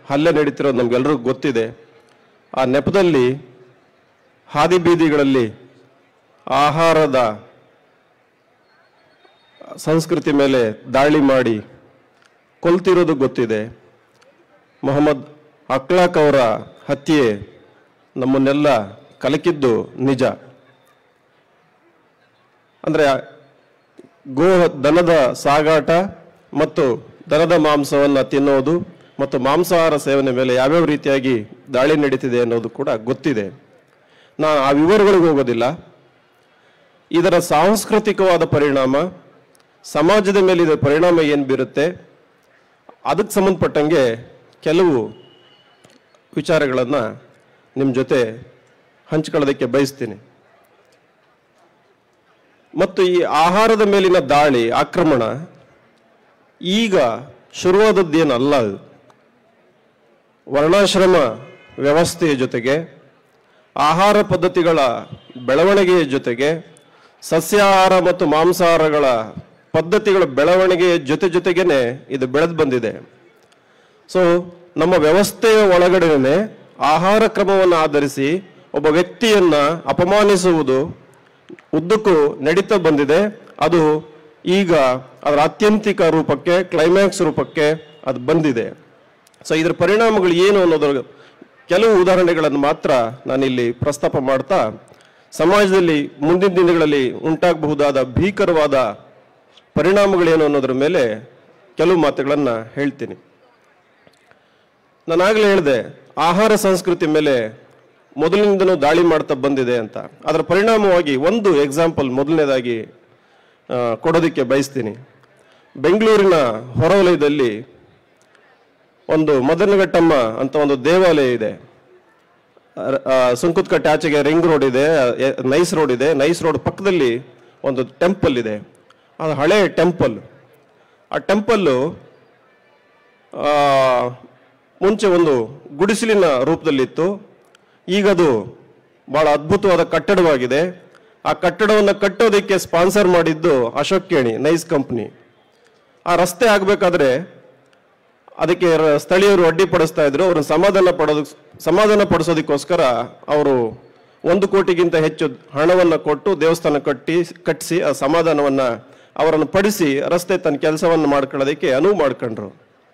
ಹಲ್ಲೆ ನಡೀತಿರೋದು ನಮ್ಗೆಲ್ರಿಗೂ ಗೊತ್ತಿದೆ ಆ ನೆಪದಲ್ಲಿ ಹಾದಿ ಬೀದಿಗಳಲ್ಲಿ ಆಹಾರದ ಸಂಸ್ಕೃತಿ ಮೇಲೆ ದಾಳಿ ಮಾಡಿ ಕೊಲ್ತಿರೋದು ಗೊತ್ತಿದೆ ಮೊಹಮ್ಮದ್ ಅಕ್ಲಾಕ್ ಅವರ ಹತ್ಯೆ ನಮ್ಮನ್ನೆಲ್ಲ ಕಲಕಿದ್ದು ನಿಜ ಅಂದರೆ ಗೋ ದನದ ಸಾಗಾಟ ಮತ್ತು ದನದ ಮಾಂಸವನ್ನು ತಿನ್ನೋದು ಮತ್ತು ಮಾಂಸಾಹಾರ ಸೇವನೆ ಮೇಲೆ ಯಾವ್ಯಾವ ರೀತಿಯಾಗಿ ದಾಳಿ ನಡೀತಿದೆ ಅನ್ನೋದು ಕೂಡ ಗೊತ್ತಿದೆ ನಾನು ಆ ವಿವರಗಳಿಗೆ ಹೋಗೋದಿಲ್ಲ ಇದರ ಸಾಂಸ್ಕೃತಿಕವಾದ ಪರಿಣಾಮ ಸಮಾಜದ ಮೇಲೆ ಇದರ ಪರಿಣಾಮ ಏನು ಬೀರುತ್ತೆ ಅದಕ್ಕೆ ಸಂಬಂಧಪಟ್ಟಂಗೆ ಕೆಲವು ವಿಚಾರಗಳನ್ನು ನಿಮ್ಮ ಜೊತೆ ಹಂಚ್ಕೊಳ್ಳೋದಕ್ಕೆ ಬಯಸ್ತೀನಿ ಮತ್ತು ಈ ಆಹಾರದ ಮೇಲಿನ ದಾಳಿ ಆಕ್ರಮಣ ಈಗ ಶುರುವಾದದ್ದೇನಲ್ಲ ಅದು ವರ್ಣಾಶ್ರಮ ವ್ಯವಸ್ಥೆಯ ಜೊತೆಗೆ ಆಹಾರ ಪದ್ಧತಿಗಳ ಬೆಳವಣಿಗೆಯ ಜೊತೆಗೆ ಸಸ್ಯಾಹಾರ ಮತ್ತು ಮಾಂಸಾಹಾರಗಳ ಪದ್ಧತಿಗಳ ಬೆಳವಣಿಗೆಯ ಜೊತೆ ಜೊತೆಗೇನೆ ಇದು ಬೆಳೆದು ಬಂದಿದೆ ಸೊ ನಮ್ಮ ವ್ಯವಸ್ಥೆಯ ಒಳಗಡೆನೆ ಆಹಾರ ಕ್ರಮವನ್ನು ಆಧರಿಸಿ ಒಬ್ಬ ವ್ಯಕ್ತಿಯನ್ನ ಅಪಮಾನಿಸುವುದು ಉದ್ದಕ್ಕೂ ನಡೀತಾ ಬಂದಿದೆ ಅದು ಈಗ ಅದರ ಆತ್ಯಂತಿಕ ರೂಪಕ್ಕೆ ಕ್ಲೈಮ್ಯಾಕ್ಸ್ ರೂಪಕ್ಕೆ ಅದು ಬಂದಿದೆ ಸೊ ಇದರ ಪರಿಣಾಮಗಳು ಏನು ಅನ್ನೋದ್ರ ಕೆಲವು ಉದಾಹರಣೆಗಳನ್ನು ಮಾತ್ರ ನಾನಿಲ್ಲಿ ಪ್ರಸ್ತಾಪ ಮಾಡ್ತಾ ಸಮಾಜದಲ್ಲಿ ಮುಂದಿನ ದಿನಗಳಲ್ಲಿ ಉಂಟಾಗಬಹುದಾದ ಭೀಕರವಾದ ಪರಿಣಾಮಗಳೇನು ಅನ್ನೋದ್ರ ಮೇಲೆ ಕೆಲವು ಮಾತುಗಳನ್ನು ಹೇಳ್ತೀನಿ ನಾನಾಗಲೇ ಹೇಳಿದೆ ಆಹಾರ ಸಂಸ್ಕೃತಿ ಮೇಲೆ ಮೊದಲಿನಿಂದನೂ ದಾಳಿ ಮಾಡ್ತಾ ಬಂದಿದೆ ಅಂತ ಅದರ ಪರಿಣಾಮವಾಗಿ ಒಂದು ಎಕ್ಸಾಂಪಲ್ ಮೊದಲನೇದಾಗಿ ಆ, ಕೊಡೋದಕ್ಕೆ ಬಯಸ್ತೀನಿ ಬೆಂಗಳೂರಿನ ಹೊರವಲಯದಲ್ಲಿ ಒಂದು ಮದನಘಟ್ಟಮ್ಮ ಅಂತ ಒಂದು ದೇವಾಲಯ ಇದೆ ಅರ- ಆ, ಸುಂಕುತ್ಕಟ್ಟೆ ಆಚೆಗೆ ರಿಂಗ್ ರೋಡ್ ಇದೆ ಎ- ನೈಸ್ ರೋಡ್ ಇದೆ ನೈಸ್ ರೋಡ್ ಪಕ್ಕದಲ್ಲಿ ಒಂದು ಟೆಂಪಲ್ ಇದೆ ಅದು ಹಳೆ ಟೆಂಪಲ್ ಆ ಟೆಂಪಲ್ಲು ಆ, ಮುಂಚೆ ಒಂದು ಗುಡಿಸಲಿನ ರೂಪದಲ್ಲಿತ್ತು ಈಗ ಅದು ಬಹಳ ಅದ್ಭುತವಾದ ಕಟ್ಟಡವಾಗಿದೆ ಆ ಕಟ್ಟಡವನ್ನು ಕಟ್ಟೋದಕ್ಕೆ ಸ್ಪಾನ್ಸರ್ ಮಾಡಿದ್ದು ಅಶೋಕ್ ಕೇಣಿ ನೈಸ್ ಕಂಪ್ನಿ ಆ ರಸ್ತೆ ಆಗಬೇಕಾದ್ರೆ ಅದಕ್ಕೆ ರ- ಸ್ಥಳೀಯರು ಅಡ್ಡಿಪಡಿಸ್ತಾ ಇದ್ರು ಅವ್ರನ್ನ ಸಮಾಧಾನ ಪಡೋದು ಸಮಾಧಾನ ಪಡಿಸೋದಕ್ಕೋಸ್ಕರ ಅವರು ಒಂದು ಕೋಟಿಗಿಂತ ಹೆಚ್ಚು ಹಣವನ್ನು ಕೊಟ್ಟು ದೇವಸ್ಥಾನ ಕಟ್ಟಿ ಕಟ್ಟಿಸಿ ಆ ಸಮಾಧಾನವನ್ನ ಅವರನ್ನು ಪಡಿಸಿ ರಸ್ತೆ ತನ್ನ ಕೆಲಸವನ್ನು ಮಾಡ್ಕೊಳ್ಳೋದಕ್ಕೆ ಅನುವು ಮಾಡ್ಕೊಂಡ್ರು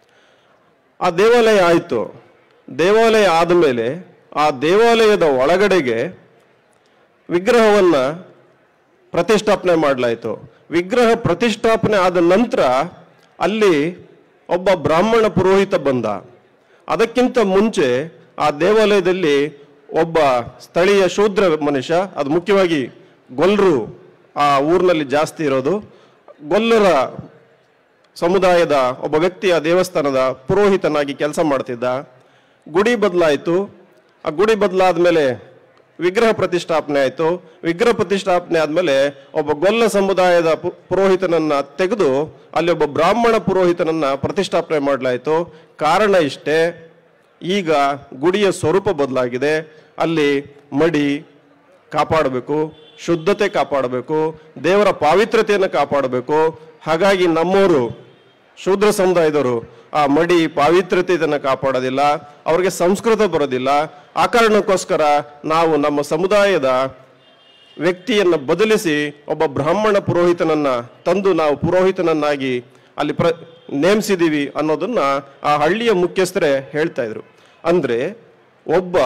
ಆ ದೇವಾಲಯ ಆಯಿತು ದೇವಾಲಯ ಆದಮೇಲೆ ಆ ದೇವಾಲಯದ ಒಳಗಡೆಗೆ ವಿಗ್ರಹವನ್ನ ಪ್ರತಿಷ್ಠಾಪನೆ ಮಾಡಲಾಯಿತು ವಿಗ್ರಹ ಪ್ರತಿಷ್ಠಾಪನೆ ಆದ ನಂತರ ಅಲ್ಲಿ ಒಬ್ಬ ಬ್ರಾಹ್ಮಣ ಪುರೋಹಿತ ಬಂದ ಅದಕ್ಕಿಂತ ಮುಂಚೆ ಆ ದೇವಾಲಯದಲ್ಲಿ ಒಬ್ಬ ಸ್ಥಳೀಯ ಶೂದ್ರ ಮನುಷ್ಯ ಅದು ಮುಖ್ಯವಾಗಿ ಗೊಲ್ಲರು ಆ ಊರಿನಲ್ಲಿ ಜಾಸ್ತಿ ಇರೋದು ಗೊಲ್ಲರ ಸಮುದಾಯದ ಒಬ್ಬ ವ್ಯಕ್ತಿ ಆ ದೇವಸ್ಥಾನದ ಪುರೋಹಿತನಾಗಿ ಕೆಲಸ ಮಾಡ್ತಿದ್ದ ಗುಡಿ ಬದಲಾಯಿತು ಆ ಗುಡಿ ಬದಲಾದ ಮೇಲೆ ವಿಗ್ರಹ ಪ್ರತಿಷ್ಠಾಪನೆ ಆಯಿತು ವಿಗ್ರಹ ಪ್ರತಿಷ್ಠಾಪನೆ ಆದಮೇಲೆ ಒಬ್ಬ ಗೊಲ್ಲ ಸಮುದಾಯದ ಪು- ಪುರೋಹಿತನನ್ನ ತೆಗೆದು ಅಲ್ಲಿ ಒಬ್ಬ ಬ್ರಾಹ್ಮಣ ಪುರೋಹಿತನನ್ನ ಪ್ರತಿಷ್ಠಾಪನೆ ಮಾಡಲಾಯಿತು ಕಾರಣ ಇಷ್ಟೇ ಈಗ ಗುಡಿಯ ಸ್ವರೂಪ ಬದಲಾಗಿದೆ ಅಲ್ಲಿ ಮಡಿ ಕಾಪಾಡಬೇಕು ಶುದ್ಧತೆ ಕಾಪಾಡಬೇಕು ದೇವರ ಪಾವಿತ್ರತೆಯನ್ನು ಕಾಪಾಡಬೇಕು ಹಾಗಾಗಿ ನಮ್ಮವರು ಶೂದ್ರ ಸಮುದಾಯದವರು ಆ ಮಡಿ ಪಾವಿತ್ರತೆಯನ್ನು ಕಾಪಾಡೋದಿಲ್ಲ ಅವ್ರಿಗೆ ಸಂಸ್ಕೃತ ಬರೋದಿಲ್ಲ ಆ ಕಾರಣಕ್ಕೋಸ್ಕರ ನಾವು ನಮ್ಮ ಸಮುದಾಯದ ವ್ಯಕ್ತಿಯನ್ನು ಬದಲಿಸಿ ಒಬ್ಬ ಬ್ರಾಹ್ಮಣ ಪುರೋಹಿತನನ್ನ ತಂದು ನಾವು ಪುರೋಹಿತನನ್ನಾಗಿ ಅಲ್ಲಿ ಪ್ರ ನೇಮಿಸಿದೀವಿ ಅನ್ನೋದನ್ನ ಆ ಹಳ್ಳಿಯ ಮುಖ್ಯಸ್ಥರೇ ಹೇಳ್ತಾ ಇದ್ರು ಅಂದ್ರೆ ಒಬ್ಬ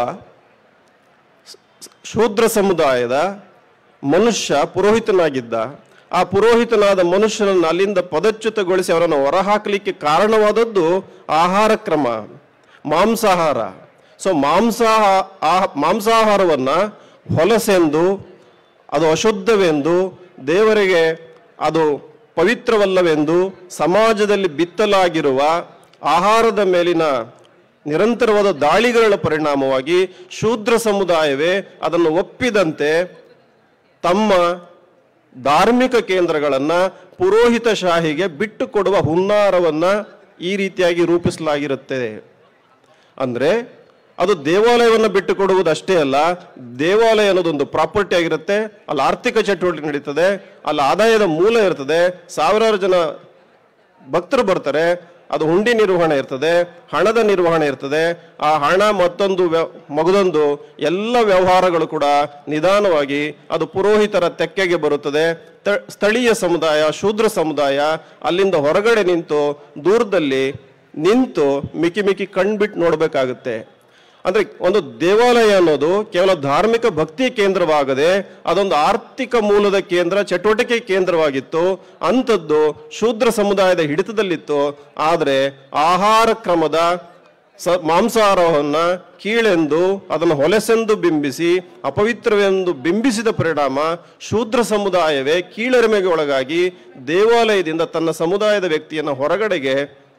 ಶೂದ್ರ ಸಮುದಾಯದ ಮನುಷ್ಯ ಪುರೋಹಿತನಾಗಿದ್ದ ಆ ಪುರೋಹಿತನಾದ ಮನುಷ್ಯನನ್ನು ಅಲ್ಲಿಂದ ಪದಚ್ಯುತಗೊಳಿಸಿ ಅವರನ್ನು ಹೊರಹಾಕಲಿಕ್ಕೆ ಕಾರಣವಾದದ್ದು ಆಹಾರ ಕ್ರಮ ಮಾಂಸಾಹಾರ ಸೊ ಮಾಂಸಾಹ ಆಹ- ಮಾಂಸಾಹಾರವನ್ನ ಹೊಲಸೆಂದು ಅದು ಅಶುದ್ಧವೆಂದು ದೇವರಿಗೆ ಅದು ಪವಿತ್ರವಲ್ಲವೆಂದು ಸಮಾಜದಲ್ಲಿ ಬಿತ್ತಲಾಗಿರುವ ಆಹಾರದ ಮೇಲಿನ ನಿರಂತರವಾದ ದಾಳಿಗಳ ಪರಿಣಾಮವಾಗಿ ಶೂದ್ರ ಸಮುದಾಯವೇ ಅದನ್ನು ಒಪ್ಪಿದಂತೆ ತಮ್ಮ ಧಾರ್ಮಿಕ ಕೇಂದ್ರಗಳನ್ನ ಪುರೋಹಿತ ಶಾಹಿಗೆ ಬಿಟ್ಟು ಕೊಡುವ ಹುನ್ನಾರವನ್ನ ಈ ರೀತಿಯಾಗಿ ರೂಪಿಸಲಾಗಿರುತ್ತದೆ ಅಂದ್ರೆ ಅದು ದೇವಾಲಯವನ್ನು ಬಿಟ್ಟು ಕೊಡುವುದು ಅಷ್ಟೇ ಅಲ್ಲ ದೇವಾಲಯ ಅನ್ನೋದೊಂದು ಪ್ರಾಪರ್ಟಿ ಆಗಿರುತ್ತೆ ಅಲ್ಲಿ ಆರ್ಥಿಕ ಚಟುವಟಿಕೆ ನಡೀತದೆ ಅಲ್ಲಿ ಆದಾಯದ ಮೂಲ ಇರ್ತದೆ ಸಾವಿರಾರು ಜನ ಭಕ್ತರು ಬರ್ತಾರೆ ಅದು ಹುಂಡಿ ನಿರ್ವಹಣೆ ಇರ್ತದೆ ಹಣದ ನಿರ್ವಹಣೆ ಇರ್ತದೆ ಆ ಹಣ ಮತ್ತೊಂದು ವ್ಯ- ಮಗದೊಂದು ಎಲ್ಲ ವ್ಯವಹಾರಗಳು ಕೂಡ ನಿಧಾನವಾಗಿ ಅದು ಪುರೋಹಿತರ ತೆಕ್ಕೆಗೆ ಬರುತ್ತದೆ ತ- ಸ್ಥಳೀಯ ಸಮುದಾಯ ಶೂದ್ರ ಸಮುದಾಯ ಅಲ್ಲಿಂದ ಹೊರಗಡೆ ನಿಂತು ದೂರದಲ್ಲಿ ನಿಂತು ಮಿಕಿ ಮಿಕಿ ಕಣ್ಬಿಟ್ಟು ನೋಡಬೇಕಾಗುತ್ತೆ ಅಂದ್ರೆ ಒಂದು ದೇವಾಲಯ ಅನ್ನೋದು ಕೇವಲ ಧಾರ್ಮಿಕ ಭಕ್ತಿ ಕೇಂದ್ರವಾಗದೆ ಅದೊಂದು ಆರ್ಥಿಕ ಮೂಲದ ಕೇಂದ್ರ ಚಟುವಟಿಕೆ ಕೇಂದ್ರವಾಗಿತ್ತು ಅಂಥದ್ದು ಶೂದ್ರ ಸಮುದಾಯದ ಹಿಡಿತದಲ್ಲಿತ್ತು ಆದರೆ ಆಹಾರ ಕ್ರಮದ ಸ ಮಾಂಸಾಹಾರವನ್ನ ಕೀಳೆಂದು ಅದನ್ನು ಹೊಲೆಸೆಂದು ಬಿಂಬಿಸಿ ಅಪವಿತ್ರವೆಂದು ಬಿಂಬಿಸಿದ ಪರಿಣಾಮ ಶೂದ್ರ ಸಮುದಾಯವೇ ಕೀಳರಿಮೆಗೆ ಒಳಗಾಗಿ ದೇವಾಲಯದಿಂದ ತನ್ನ ಸಮುದಾಯದ ವ್ಯಕ್ತಿಯನ್ನು ಹೊರಗಡೆಗೆ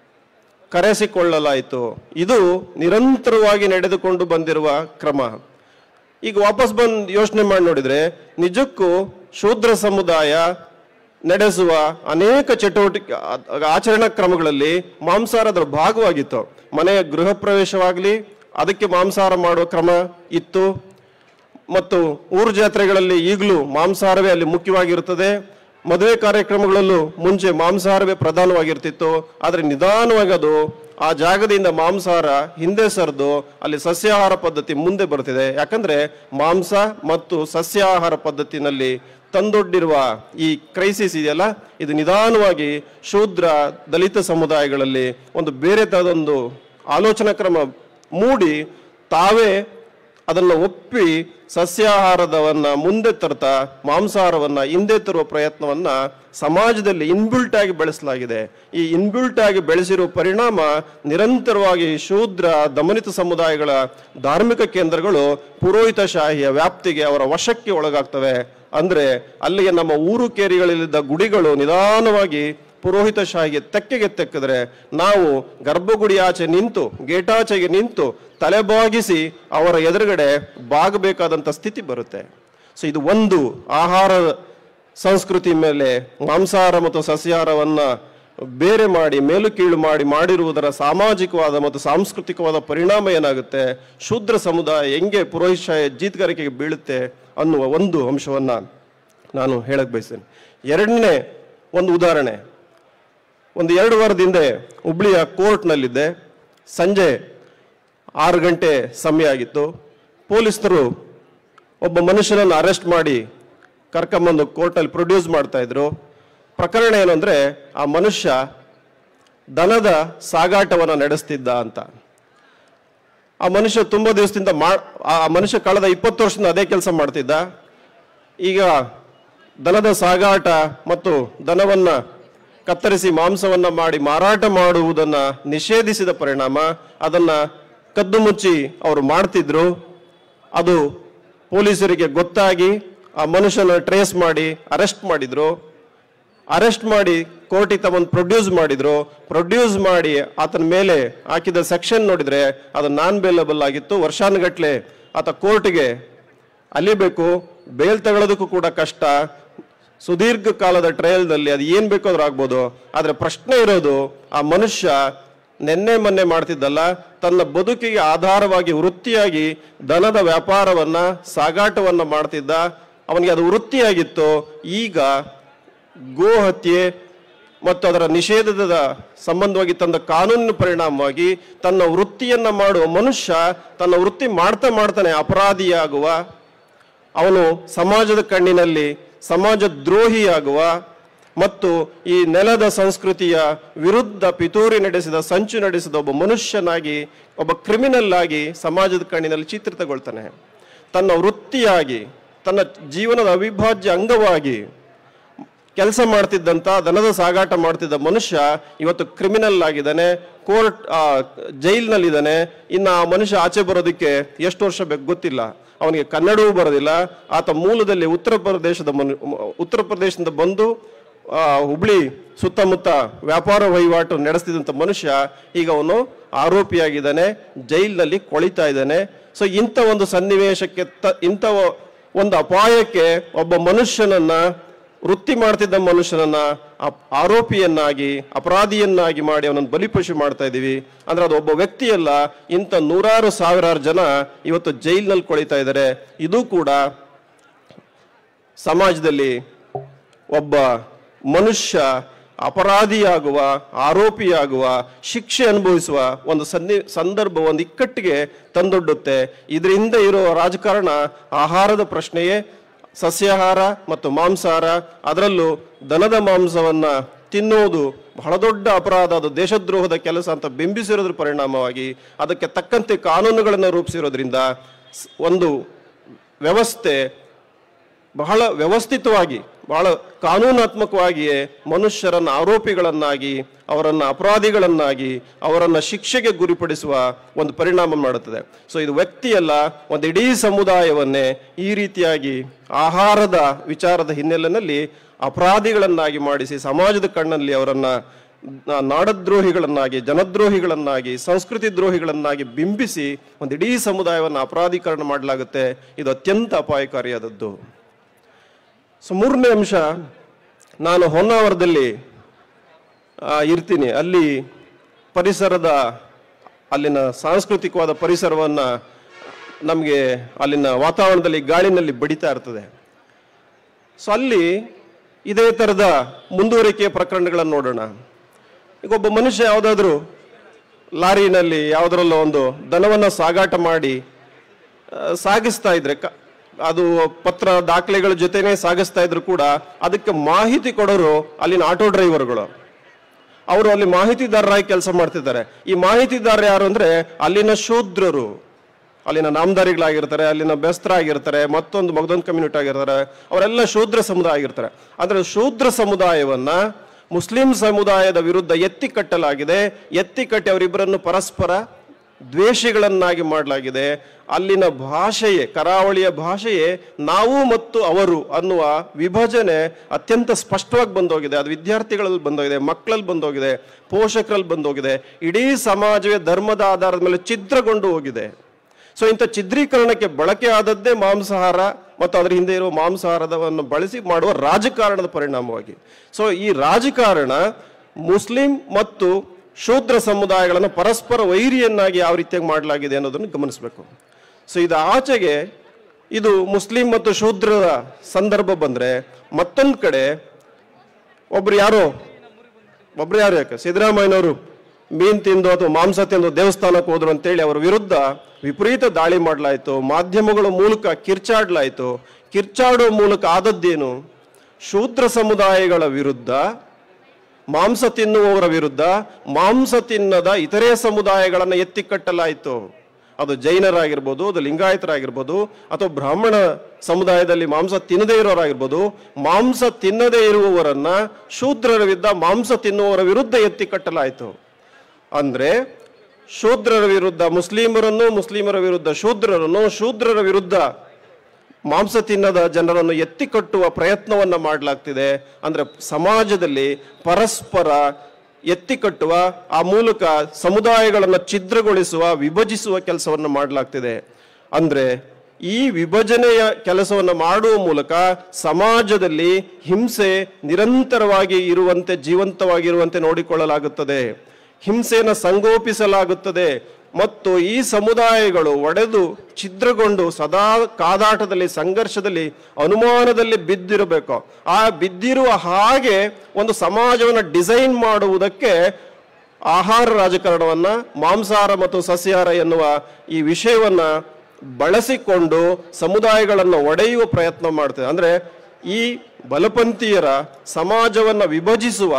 ಕರೆಸಿಕೊಳ್ಳಲಾಯಿತು ಇದು ನಿರಂತರವಾಗಿ ನಡೆದುಕೊಂಡು ಬಂದಿರುವ ಕ್ರಮ ಈಗ ವಾಪಸ್ ಬಂದು ಯೋಚನೆ ಮಾಡಿ ನೋಡಿದ್ರೆ ನಿಜಕ್ಕೂ ಶೂದ್ರ ಸಮುದಾಯ ನಡೆಸುವ ಅನೇಕ ಚಟುವಟಿಕೆ ಆ- ಆಚರಣಾ ಕ್ರಮಗಳಲ್ಲಿ ಮಾಂಸಾಹಾರದ ಭಾಗವಾಗಿತ್ತು ಮನೆಯ ಗೃಹ ಪ್ರವೇಶವಾಗಲಿ ಅದಕ್ಕೆ ಮಾಂಸಾಹಾರ ಮಾಡುವ ಕ್ರಮ ಇತ್ತು ಮತ್ತು ಊರು ಜಾತ್ರೆಗಳಲ್ಲಿ ಈಗಲೂ ಮಾಂಸಾಹಾರವೇ ಅಲ್ಲಿ ಮುಖ್ಯವಾಗಿರುತ್ತದೆ ಮದುವೆ ಕಾರ್ಯಕ್ರಮಗಳಲ್ಲೂ ಮುಂಚೆ ಮಾಂಸಾಹಾರವೇ ಪ್ರಧಾನವಾಗಿರ್ತಿತ್ತು ಆದರೆ ನಿಧಾನವಾಗಿ ಅದು ಆ ಜಾಗದಿಂದ ಮಾಂಸಾಹಾರ ಹಿಂದೆ ಸರಿದು ಅಲ್ಲಿ ಸಸ್ಯಾಹಾರ ಪದ್ಧತಿ ಮುಂದೆ ಬರ್ತಿದೆ ಯಾಕಂದ್ರೆ ಮಾಂಸ ಮತ್ತು ಸಸ್ಯಾಹಾರ ಪದ್ಧತಿನಲ್ಲಿ ತಂದೊಡ್ಡಿರುವ ಈ ಕ್ರೈಸಿಸ್ ಇದೆಯಲ್ಲ ಇದು ನಿಧಾನವಾಗಿ ಶೂದ್ರ ದಲಿತ ಸಮುದಾಯಗಳಲ್ಲಿ ಒಂದು ಬೇರೆ ತರದೊಂದು ಆಲೋಚನಾ ಕ್ರಮ ಮೂಡಿ ತಾವೇ ಅದನ್ನು ಒಪ್ಪಿ ಸಸ್ಯಾಹಾರದವನ್ನ ಮುಂದೆ ತರ್ತಾ ಮಾಂಸಾಹಾರವನ್ನ ಹಿಂದೆ ತರುವ ಪ್ರಯತ್ನವನ್ನ ಸಮಾಜದಲ್ಲಿ ಇನ್ಬಿಲ್ಟ್ ಆಗಿ ಬೆಳೆಸಲಾಗಿದೆ ಈ ಇನ್ಬಿಲ್ಟ್ ಆಗಿ ಬೆಳೆಸಿರುವ ಪರಿಣಾಮ ನಿರಂತರವಾಗಿ ಶೂದ್ರ ದಮನಿತ ಸಮುದಾಯಗಳ ಧಾರ್ಮಿಕ ಕೇಂದ್ರಗಳು ಪುರೋಹಿತಶಾಹಿಯ ವ್ಯಾಪ್ತಿಗೆ ಅವರ ವಶಕ್ಕೆ ಒಳಗಾಗ್ತವೆ ಅಂದ್ರೆ ಅಲ್ಲಿಗೆ ನಮ್ಮ ಊರು ಕೇರಿಗಳಲ್ಲಿದ್ದ ಗುಡಿಗಳು ನಿಧಾನವಾಗಿ ಪುರೋಹಿತಶಾಹಿಗೆ ತೆಕ್ಕೆಗೆ ತೆಕ್ಕಿದ್ರೆ ನಾವು ಗರ್ಭಗುಡಿ ಆಚೆ ನಿಂತು ಗೇಟಾಚೆಗೆ ನಿಂತು ತಲೆಬಾಗಿಸಿ ಅವರ ಎದುರುಗಡೆ ಬಾಗಬೇಕಾದಂಥ ಸ್ಥಿತಿ ಬರುತ್ತೆ ಸೊ ಇದು ಒಂದು ಆಹಾರ ಸಂಸ್ಕೃತಿ ಮೇಲೆ ಮಾಂಸಾಹಾರ ಮತ್ತು ಸಸ್ಯಾಹಾರವನ್ನ ಬೇರೆ ಮಾಡಿ ಮೇಲು ಕೀಳು ಮಾಡಿ ಮಾಡಿರುವುದರ ಸಾಮಾಜಿಕವಾದ ಮತ್ತು ಸಾಂಸ್ಕೃತಿಕವಾದ ಪರಿಣಾಮ ಏನಾಗುತ್ತೆ ಶೂದ್ರ ಸಮುದಾಯ ಹೆಂಗೆ ಪುರೋಹಿತಶಾಹಿ ಜೀತಗಾರಿಕೆಗೆ ಬೀಳುತ್ತೆ ಅನ್ನುವ ಒಂದು ಅಂಶವನ್ನ ನಾನು ಹೇಳಕ್ ಬಯಸ್ತೇನೆ ಎರಡನೇ ಒಂದು ಉದಾಹರಣೆ ಒಂದು ಎರಡು ವಾರದ ಹಿಂದೆ ಹುಬ್ಳಿಯ ಕೋರ್ಟ್ನಲ್ಲಿದ್ದೆ ಸಂಜೆ ಆರು ಗಂಟೆ ಸಮಯ ಆಗಿತ್ತು ಪೊಲೀಸರು ಒಬ್ಬ ಮನುಷ್ಯನನ್ನು ಅರೆಸ್ಟ್ ಮಾಡಿ ಕರ್ಕೊಂಬಂದು ಕೋರ್ಟಲ್ಲಿ ಪ್ರೊಡ್ಯೂಸ್ ಮಾಡ್ತಾ ಇದ್ರು ಪ್ರಕರಣ ಏನು ಅಂದರೆ ಆ ಮನುಷ್ಯ ದನದ ಸಾಗಾಟವನ್ನು ನಡೆಸ್ತಿದ್ದ ಅಂತ ಆ ಮನುಷ್ಯ ತುಂಬ ದಿವಸದಿಂದ ಮಾ ಆ ಮನುಷ್ಯ ಕಳೆದ ಇಪ್ಪತ್ತು ವರ್ಷದಿಂದ ಅದೇ ಕೆಲಸ ಮಾಡ್ತಿದ್ದ ಈಗ ದನದ ಸಾಗಾಟ ಮತ್ತು ದನವನ್ನ ಕತ್ತರಿಸಿ ಮಾಂಸವನ್ನ ಮಾಡಿ ಮಾರಾಟ ಮಾಡುವುದನ್ನ ನಿಷೇಧಿಸಿದ ಪರಿಣಾಮ ಅದನ್ನ ಕದ್ದು ಮುಚ್ಚಿ ಅವರು ಮಾಡ್ತಿದ್ರು ಅದು ಪೊಲೀಸರಿಗೆ ಗೊತ್ತಾಗಿ ಆ ಮನುಷ್ಯನ ಟ್ರೇಸ್ ಮಾಡಿ ಅರೆಸ್ಟ್ ಮಾಡಿದ್ರು ಅರೆಸ್ಟ್ ಮಾಡಿ ಕೋರ್ಟಿಗೆ ತಗೊಂಡು ಪ್ರೊಡ್ಯೂಸ್ ಮಾಡಿದ್ರು ಪ್ರೊಡ್ಯೂಸ್ ಮಾಡಿ ಆತನ ಮೇಲೆ ಹಾಕಿದ ಸೆಕ್ಷನ್ ನೋಡಿದ್ರೆ ಅದು ನಾನ್ ಬೇಲಬಲ್ ಆಗಿತ್ತು ವರ್ಷಾನುಗಟ್ಲೆ ಆತ ಕೋರ್ಟ್ಗೆ ಅಲಿಬೇಕು ಬೇಲ್ ತಗೊಳ್ಳೋದಕ್ಕೂ ಕೂಡ ಕಷ್ಟ ಸುದೀರ್ಘ ಕಾಲದ ಟ್ರಯಲ್ದಲ್ಲಿ ಅದು ಏನ್ ಬೇಕಾದ್ರೂ ಆಗ್ಬೋದು ಆದ್ರೆ ಪ್ರಶ್ನೆ ಇರೋದು ಆ ಮನುಷ್ಯ ನೆನ್ನೆ ಮೊನ್ನೆ ಮಾಡ್ತಿದ್ದಲ್ಲ ತನ್ನ ಬದುಕಿಗೆ ಆಧಾರವಾಗಿ ವೃತ್ತಿಯಾಗಿ ದನದ ವ್ಯಾಪಾರವನ್ನ ಸಾಗಾಟವನ್ನ ಮಾಡ್ತಿದ್ದ ಅವನಿಗೆ ಅದು ವೃತ್ತಿಯಾಗಿತ್ತು ಈಗ ಗೋ ಹತ್ಯೆ ಮತ್ತು ಅದರ ನಿಷೇಧದ ಸಂಬಂಧವಾಗಿ ತಂದ ಕಾನೂನಿನ ಪರಿಣಾಮವಾಗಿ ತನ್ನ ವೃತ್ತಿಯನ್ನ ಮಾಡುವ ಮನುಷ್ಯ ತನ್ನ ವೃತ್ತಿ ಮಾಡ್ತಾ ಮಾಡ್ತಾನೆ ಅಪರಾಧಿಯಾಗುವ ಅವನು ಸಮಾಜದ ಕಣ್ಣಿನಲ್ಲಿ ಸಮಾಜ ದ್ರೋಹಿಯಾಗುವ ಮತ್ತು ಈ ನೆಲದ ಸಂಸ್ಕೃತಿಯ ವಿರುದ್ಧ ಪಿತೂರಿ ನಡೆಸಿದ ಸಂಚು ನಡೆಸಿದ ಒಬ್ಬ ಮನುಷ್ಯನಾಗಿ ಒಬ್ಬ ಕ್ರಿಮಿನಲ್ ಆಗಿ ಸಮಾಜದ ಕಣ್ಣಿನಲ್ಲಿ ಚಿತ್ರಿತಗೊಳ್ತಾನೆ ತನ್ನ ವೃತ್ತಿಯಾಗಿ ತನ್ನ ಜೀವನದ ಅವಿಭಾಜ್ಯ ಅಂಗವಾಗಿ ಕೆಲಸ ಮಾಡ್ತಿದ್ದಂತ ದನದ ಸಾಗಾಟ ಮಾಡ್ತಿದ್ದ ಮನುಷ್ಯ ಇವತ್ತು ಕ್ರಿಮಿನಲ್ ಆಗಿದ್ದಾನೆ ಕೋರ್ಟ್ ಜೈಲ್ನಲ್ಲಿದ್ದಾನೆ ಇನ್ನು ಆ ಮನುಷ್ಯ ಆಚೆ ಬರೋದಕ್ಕೆ ಎಷ್ಟು ವರ್ಷ ಬೇಕು ಗೊತ್ತಿಲ್ಲ ಅವನಿಗೆ ಕನ್ನಡವೂ ಬರೋದಿಲ್ಲ ಆತ ಮೂಲದಲ್ಲಿ ಉತ್ತರ ಪ್ರದೇಶದ ಮನು ಉತ್ತರ ಪ್ರದೇಶದಿಂದ ಬಂದು ಆ, ಹುಬ್ಳಿ ಸುತ್ತಮುತ್ತ ವ್ಯಾಪಾರ ವಹಿವಾಟು ನಡೆಸ್ತಿದ್ದಂಥ ಮನುಷ್ಯ ಈಗ ಅವನು ಆರೋಪಿಯಾಗಿದ್ದಾನೆ ಜೈಲಿನಲ್ಲಿ ಕೊಳಿತಾ ಇದ್ದಾನೆ ಸೊ ಇಂಥ ಒಂದು ಸನ್ನಿವೇಶಕ್ಕೆ ತ ಇಂಥ ಒಂದು ಅಪಾಯಕ್ಕೆ ಒಬ್ಬ ಮನುಷ್ಯನನ್ನ ವೃತ್ತಿ ಮಾಡ್ತಿದ್ದ ಮನುಷ್ಯನನ್ನ ಅಪ್- ಆರೋಪಿಯನ್ನಾಗಿ ಅಪರಾಧಿಯನ್ನಾಗಿ ಮಾಡಿ ಅವನನ್ನು ಬಲಿಪಶು ಮಾಡ್ತಾ ಇದ್ದೀವಿ ಅಂದ್ರೆ ಅದು ಒಬ್ಬ ವ್ಯಕ್ತಿಯಲ್ಲ ಇಂಥ ನೂರಾರು ಸಾವಿರಾರು ಜನ ಇವತ್ತು ಜೈಲಿನಲ್ಲಿ ಕೊಳಿತಾ ಇದ್ದಾರೆ ಇದು ಕೂಡ ಸಮಾಜದಲ್ಲಿ ಒಬ್ಬ ಮನುಷ್ಯ ಅಪರಾಧಿಯಾಗುವ ಆರೋಪಿಯಾಗುವ ಶಿಕ್ಷೆ ಅನುಭವಿಸುವ ಒಂದು ಸನ್ನಿ ಸಂದರ್ಭ ಒಂದು ಇಕ್ಕಟ್ಟಿಗೆ ತಂದೊಡ್ಡುತ್ತೆ ಇದರಿಂದ ಇರೋ ರಾಜಕಾರಣ ಆಹಾರದ ಪ್ರಶ್ನೆಯೇ ಸಸ್ಯಾಹಾರ ಮತ್ತು ಮಾಂಸಾಹಾರ ಅದರಲ್ಲೂ ದನದ ಮಾಂಸವನ್ನ ತಿನ್ನುವುದು ಬಹಳ ದೊಡ್ಡ ಅಪರಾಧ ಅದು ದೇಶದ್ರೋಹದ ಕೆಲಸ ಅಂತ ಬಿಂಬಿಸಿರೋದ್ರ ಪರಿಣಾಮವಾಗಿ ಅದಕ್ಕೆ ತಕ್ಕಂತೆ ಕಾನೂನುಗಳನ್ನು ರೂಪಿಸಿರೋದ್ರಿಂದ ಸ್- ಒಂದು ವ್ಯವಸ್ಥೆ ಬಹಳ ವ್ಯವಸ್ಥಿತವಾಗಿ ಬಹಳ ಕಾನೂನಾತ್ಮಕವಾಗಿಯೇ ಮನುಷ್ಯರನ್ನ ಆರೋಪಿಗಳನ್ನಾಗಿ ಅವರನ್ನ ಅಪರಾಧಿಗಳನ್ನಾಗಿ ಅವರನ್ನ ಶಿಕ್ಷೆಗೆ ಗುರಿಪಡಿಸುವ ಒಂದು ಪರಿಣಾಮ ಮಾಡುತ್ತದೆ ಸೊ ಇದು ವ್ಯಕ್ತಿಯಲ್ಲ ಒಂದು ಇಡೀ ಸಮುದಾಯವನ್ನೇ ಈ ರೀತಿಯಾಗಿ ಆಹಾರದ ವಿಚಾರದ ಹಿನ್ನೆಲೆಯಲ್ಲಿ ಅಪರಾಧಿಗಳನ್ನಾಗಿ ಮಾಡಿಸಿ ಸಮಾಜದ ಕಣ್ಣಲ್ಲಿ ಅವರನ್ನ ನಾ- ನಾಡದ್ರೋಹಿಗಳನ್ನಾಗಿ ಜನದ್ರೋಹಿಗಳನ್ನಾಗಿ ಸಂಸ್ಕೃತಿ ದ್ರೋಹಿಗಳನ್ನಾಗಿ ಬಿಂಬಿಸಿ ಒಂದು ಇಡೀ ಸಮುದಾಯವನ್ನು ಅಪರಾಧೀಕರಣ ಮಾಡಲಾಗುತ್ತೆ ಇದು ಅತ್ಯಂತ ಅಪಾಯಕಾರಿಯಾದದ್ದು ಸೊ ಮೂರನೇ ಅಂಶ ನಾನು ಹೊನ್ನಾವರದಲ್ಲಿ ಆ, ಇರ್ತೀನಿ ಅಲ್ಲಿ ಪರಿಸರದ ಅಲ್ಲಿನ ಸಾಂಸ್ಕೃತಿಕವಾದ ಪರಿಸರವನ್ನು ನಮಗೆ ಅಲ್ಲಿನ ವಾತಾವರಣದಲ್ಲಿ ಗಾಳಿನಲ್ಲಿ ಬಡಿತಾ ಇರ್ತದೆ ಸೊ ಅಲ್ಲಿ ಇದೇ ಥರದ ಮುಂದುವರಿಕೆಯ ಪ್ರಕರಣಗಳನ್ನು ನೋಡೋಣ ಈಗ ಒಬ್ಬ ಮನುಷ್ಯ ಯಾವುದಾದ್ರೂ ಲಾರಿನಲ್ಲಿ ಯಾವುದರಲ್ಲೋ ಒಂದು ದನವನ್ನು ಸಾಗಾಟ ಮಾಡಿ ಆ, ಸಾಗಿಸ್ತಾ ಇದ್ರೆ ಕ- ಅದು ಪತ್ರ ದಾಖಲೆಗಳ ಜೊತೆನೆ ಸಾಗಿಸ್ತಾ ಇದ್ರು ಕೂಡ ಅದಕ್ಕೆ ಮಾಹಿತಿ ಕೊಡೋರು ಅಲ್ಲಿನ ಆಟೋ ಡ್ರೈವರ್ಗಳು ಅವರು ಅಲ್ಲಿ ಮಾಹಿತಿದಾರರಾಗಿ ಕೆಲಸ ಮಾಡ್ತಿದ್ದಾರೆ ಈ ಮಾಹಿತಿದಾರರು ಯಾರು ಅಂದ್ರೆ ಅಲ್ಲಿನ ಶೂದ್ರರು ಅಲ್ಲಿನ ನಾಮದಾರಿಗಳಾಗಿರ್ತಾರೆ ಅಲ್ಲಿನ ಬೆಸ್ತ್ರ ಆಗಿರ್ತಾರೆ ಮತ್ತೊಂದು ಮಗದೊಂದು ಕಮ್ಯುನಿಟಿ ಆಗಿರ್ತಾರೆ ಅವರೆಲ್ಲ ಶೂದ್ರ ಸಮುದಾಯ ಆಗಿರ್ತಾರೆ ಅಂದ್ರೆ ಶೂದ್ರ ಸಮುದಾಯವನ್ನ ಮುಸ್ಲಿಂ ಸಮುದಾಯದ ವಿರುದ್ಧ ಎತ್ತಿ ಕಟ್ಟಲಾಗಿದೆ ಎತ್ತಿ ಕಟ್ಟಿ ಅವರಿಬ್ಬರನ್ನು ಪರಸ್ಪರ ದ್ವೇಷಗಳನ್ನಾಗಿ ಮಾಡಲಾಗಿದೆ ಅಲ್ಲಿನ ಭಾಷೆಯೇ ಕರಾವಳಿಯ ಭಾಷೆಯೇ ನಾವು ಮತ್ತು ಅವರು ಅನ್ನುವ ವಿಭಜನೆ ಅತ್ಯಂತ ಸ್ಪಷ್ಟವಾಗಿ ಬಂದೋಗಿದೆ ಅದು ವಿದ್ಯಾರ್ಥಿಗಳಲ್ಲಿ ಬಂದೋಗಿದೆ ಮಕ್ಕಳಲ್ಲಿ ಬಂದೋಗಿದೆ ಪೋಷಕರಲ್ಲಿ ಬಂದೋಗಿದೆ ಇಡೀ ಸಮಾಜವೇ ಧರ್ಮದ ಆಧಾರದ ಮೇಲೆ ಛಿದ್ರಗೊಂಡು ಹೋಗಿದೆ ಸೊ ಇಂಥ ಛಿದ್ರೀಕರಣಕ್ಕೆ ಬಳಕೆ ಆದದ್ದೇ ಮಾಂಸಾಹಾರ ಮತ್ತು ಅದರ ಹಿಂದೆ ಇರುವ ಮಾಂಸಾಹಾರದವನ್ನು ಬಳಸಿ ಮಾಡುವ ರಾಜಕಾರಣದ ಪರಿಣಾಮವಾಗಿ ಸೊ ಈ ರಾಜಕಾರಣ ಮುಸ್ಲಿಂ ಮತ್ತು ಶೂದ್ರ ಸಮುದಾಯಗಳನ್ನು ಪರಸ್ಪರ ವೈರಿಯನ್ನಾಗಿ ಯಾವ ರೀತಿಯಾಗಿ ಮಾಡಲಾಗಿದೆ ಅನ್ನೋದನ್ನು ಗಮನಿಸಬೇಕು ಸೊ ಇದು ಆಚೆಗೆ ಇದು ಮುಸ್ಲಿಂ ಮತ್ತು ಶೂದ್ರರ ಸಂದರ್ಭ ಬಂದ್ರೆ ಮತ್ತೊಂದು ಕಡೆ ಒಬ್ರು ಯಾರೋ ಒಬ್ರು ಯಾರು ಯಾಕೆ ಸಿದ್ದರಾಮಯ್ಯನವರು ಮೀನ್ ತಿಂದು ಅಥವಾ ಮಾಂಸ ತಿಂದು ದೇವಸ್ಥಾನಕ್ಕೆ ಹೋದ್ರು ಅಂತೇಳಿ ಅವರ ವಿರುದ್ಧ ವಿಪರೀತ ದಾಳಿ ಮಾಡಲಾಯಿತು ಮಾಧ್ಯಮಗಳ ಮೂಲಕ ಕಿರ್ಚಾಡ್ಲಾಯಿತು ಕಿರ್ಚಾಡೋ ಮೂಲಕ ಆದದ್ದೇನು ಶೂದ್ರ ಸಮುದಾಯಗಳ ವಿರುದ್ಧ ಮಾಂಸ ತಿನ್ನುವವರ ವಿರುದ್ಧ ಮಾಂಸ ತಿನ್ನದ ಇತರೆ ಸಮುದಾಯಗಳನ್ನು ಎತ್ತಿ ಕಟ್ಟಲಾಯಿತು ಅದು ಜೈನರಾಗಿರ್ಬೋದು ಅದು ಲಿಂಗಾಯತರಾಗಿರ್ಬೋದು ಅಥವಾ ಬ್ರಾಹ್ಮಣ ಸಮುದಾಯದಲ್ಲಿ ಮಾಂಸ ತಿನ್ನದೇ ಇರೋರಾಗಿರ್ಬೋದು ಮಾಂಸ ತಿನ್ನದೇ ಇರುವವರನ್ನ ಶೂದ್ರರ ವಿರುದ್ಧ ಮಾಂಸ ತಿನ್ನುವವರ ವಿರುದ್ಧ ಎತ್ತಿ ಕಟ್ಟಲಾಯಿತು ಅಂದ್ರೆ ಶೂದ್ರರ ವಿರುದ್ಧ ಮುಸ್ಲಿಮರನ್ನು ಮುಸ್ಲಿಮರ ವಿರುದ್ಧ ಶೂದ್ರರನ್ನು ಶೂದ್ರರ ವಿರುದ್ಧ ಮಾಂಸ ತಿನ್ನದ ಜನರನ್ನು ಎತ್ತಿ ಕಟ್ಟುವ ಪ್ರಯತ್ನವನ್ನ ಮಾಡಲಾಗ್ತಿದೆ ಅಂದ್ರೆ ಸಮಾಜದಲ್ಲಿ ಪರಸ್ಪರ ಎತ್ತಿ ಕಟ್ಟುವ ಆ ಮೂಲಕ ಸಮುದಾಯಗಳನ್ನು ಛಿದ್ರಗೊಳಿಸುವ ವಿಭಜಿಸುವ ಕೆಲಸವನ್ನು ಮಾಡಲಾಗ್ತಿದೆ ಅಂದ್ರೆ ಈ ವಿಭಜನೆಯ ಕೆಲಸವನ್ನು ಮಾಡುವ ಮೂಲಕ ಸಮಾಜದಲ್ಲಿ ಹಿಂಸೆ ನಿರಂತರವಾಗಿ ಇರುವಂತೆ ಜೀವಂತವಾಗಿರುವಂತೆ ನೋಡಿಕೊಳ್ಳಲಾಗುತ್ತದೆ ಹಿಂಸೆಯನ್ನು ಸಂಗೋಪಿಸಲಾಗುತ್ತದೆ ಮತ್ತು ಈ ಸಮುದಾಯಗಳು ಒಡೆದು ಛಿದ್ರಗೊಂಡು ಸದಾ ಕಾದಾಟದಲ್ಲಿ ಸಂಘರ್ಷದಲ್ಲಿ ಅನುಮಾನದಲ್ಲಿ ಬಿದ್ದಿರಬೇಕು ಆ ಬಿದ್ದಿರುವ ಹಾಗೆ ಒಂದು ಸಮಾಜವನ್ನು ಡಿಸೈನ್ ಮಾಡುವುದಕ್ಕೆ ಆಹಾರ ರಾಜಕಾರಣವನ್ನ ಮಾಂಸಾಹಾರ ಮತ್ತು ಸಸ್ಯಾಹಾರ ಎನ್ನುವ ಈ ವಿಷಯವನ್ನ ಬಳಸಿಕೊಂಡು ಸಮುದಾಯಗಳನ್ನು ಒಡೆಯುವ ಪ್ರಯತ್ನ ಮಾಡ್ತದೆ ಅಂದ್ರೆ ಈ ಬಲಪಂಥೀಯರ ಸಮಾಜವನ್ನು ವಿಭಜಿಸುವ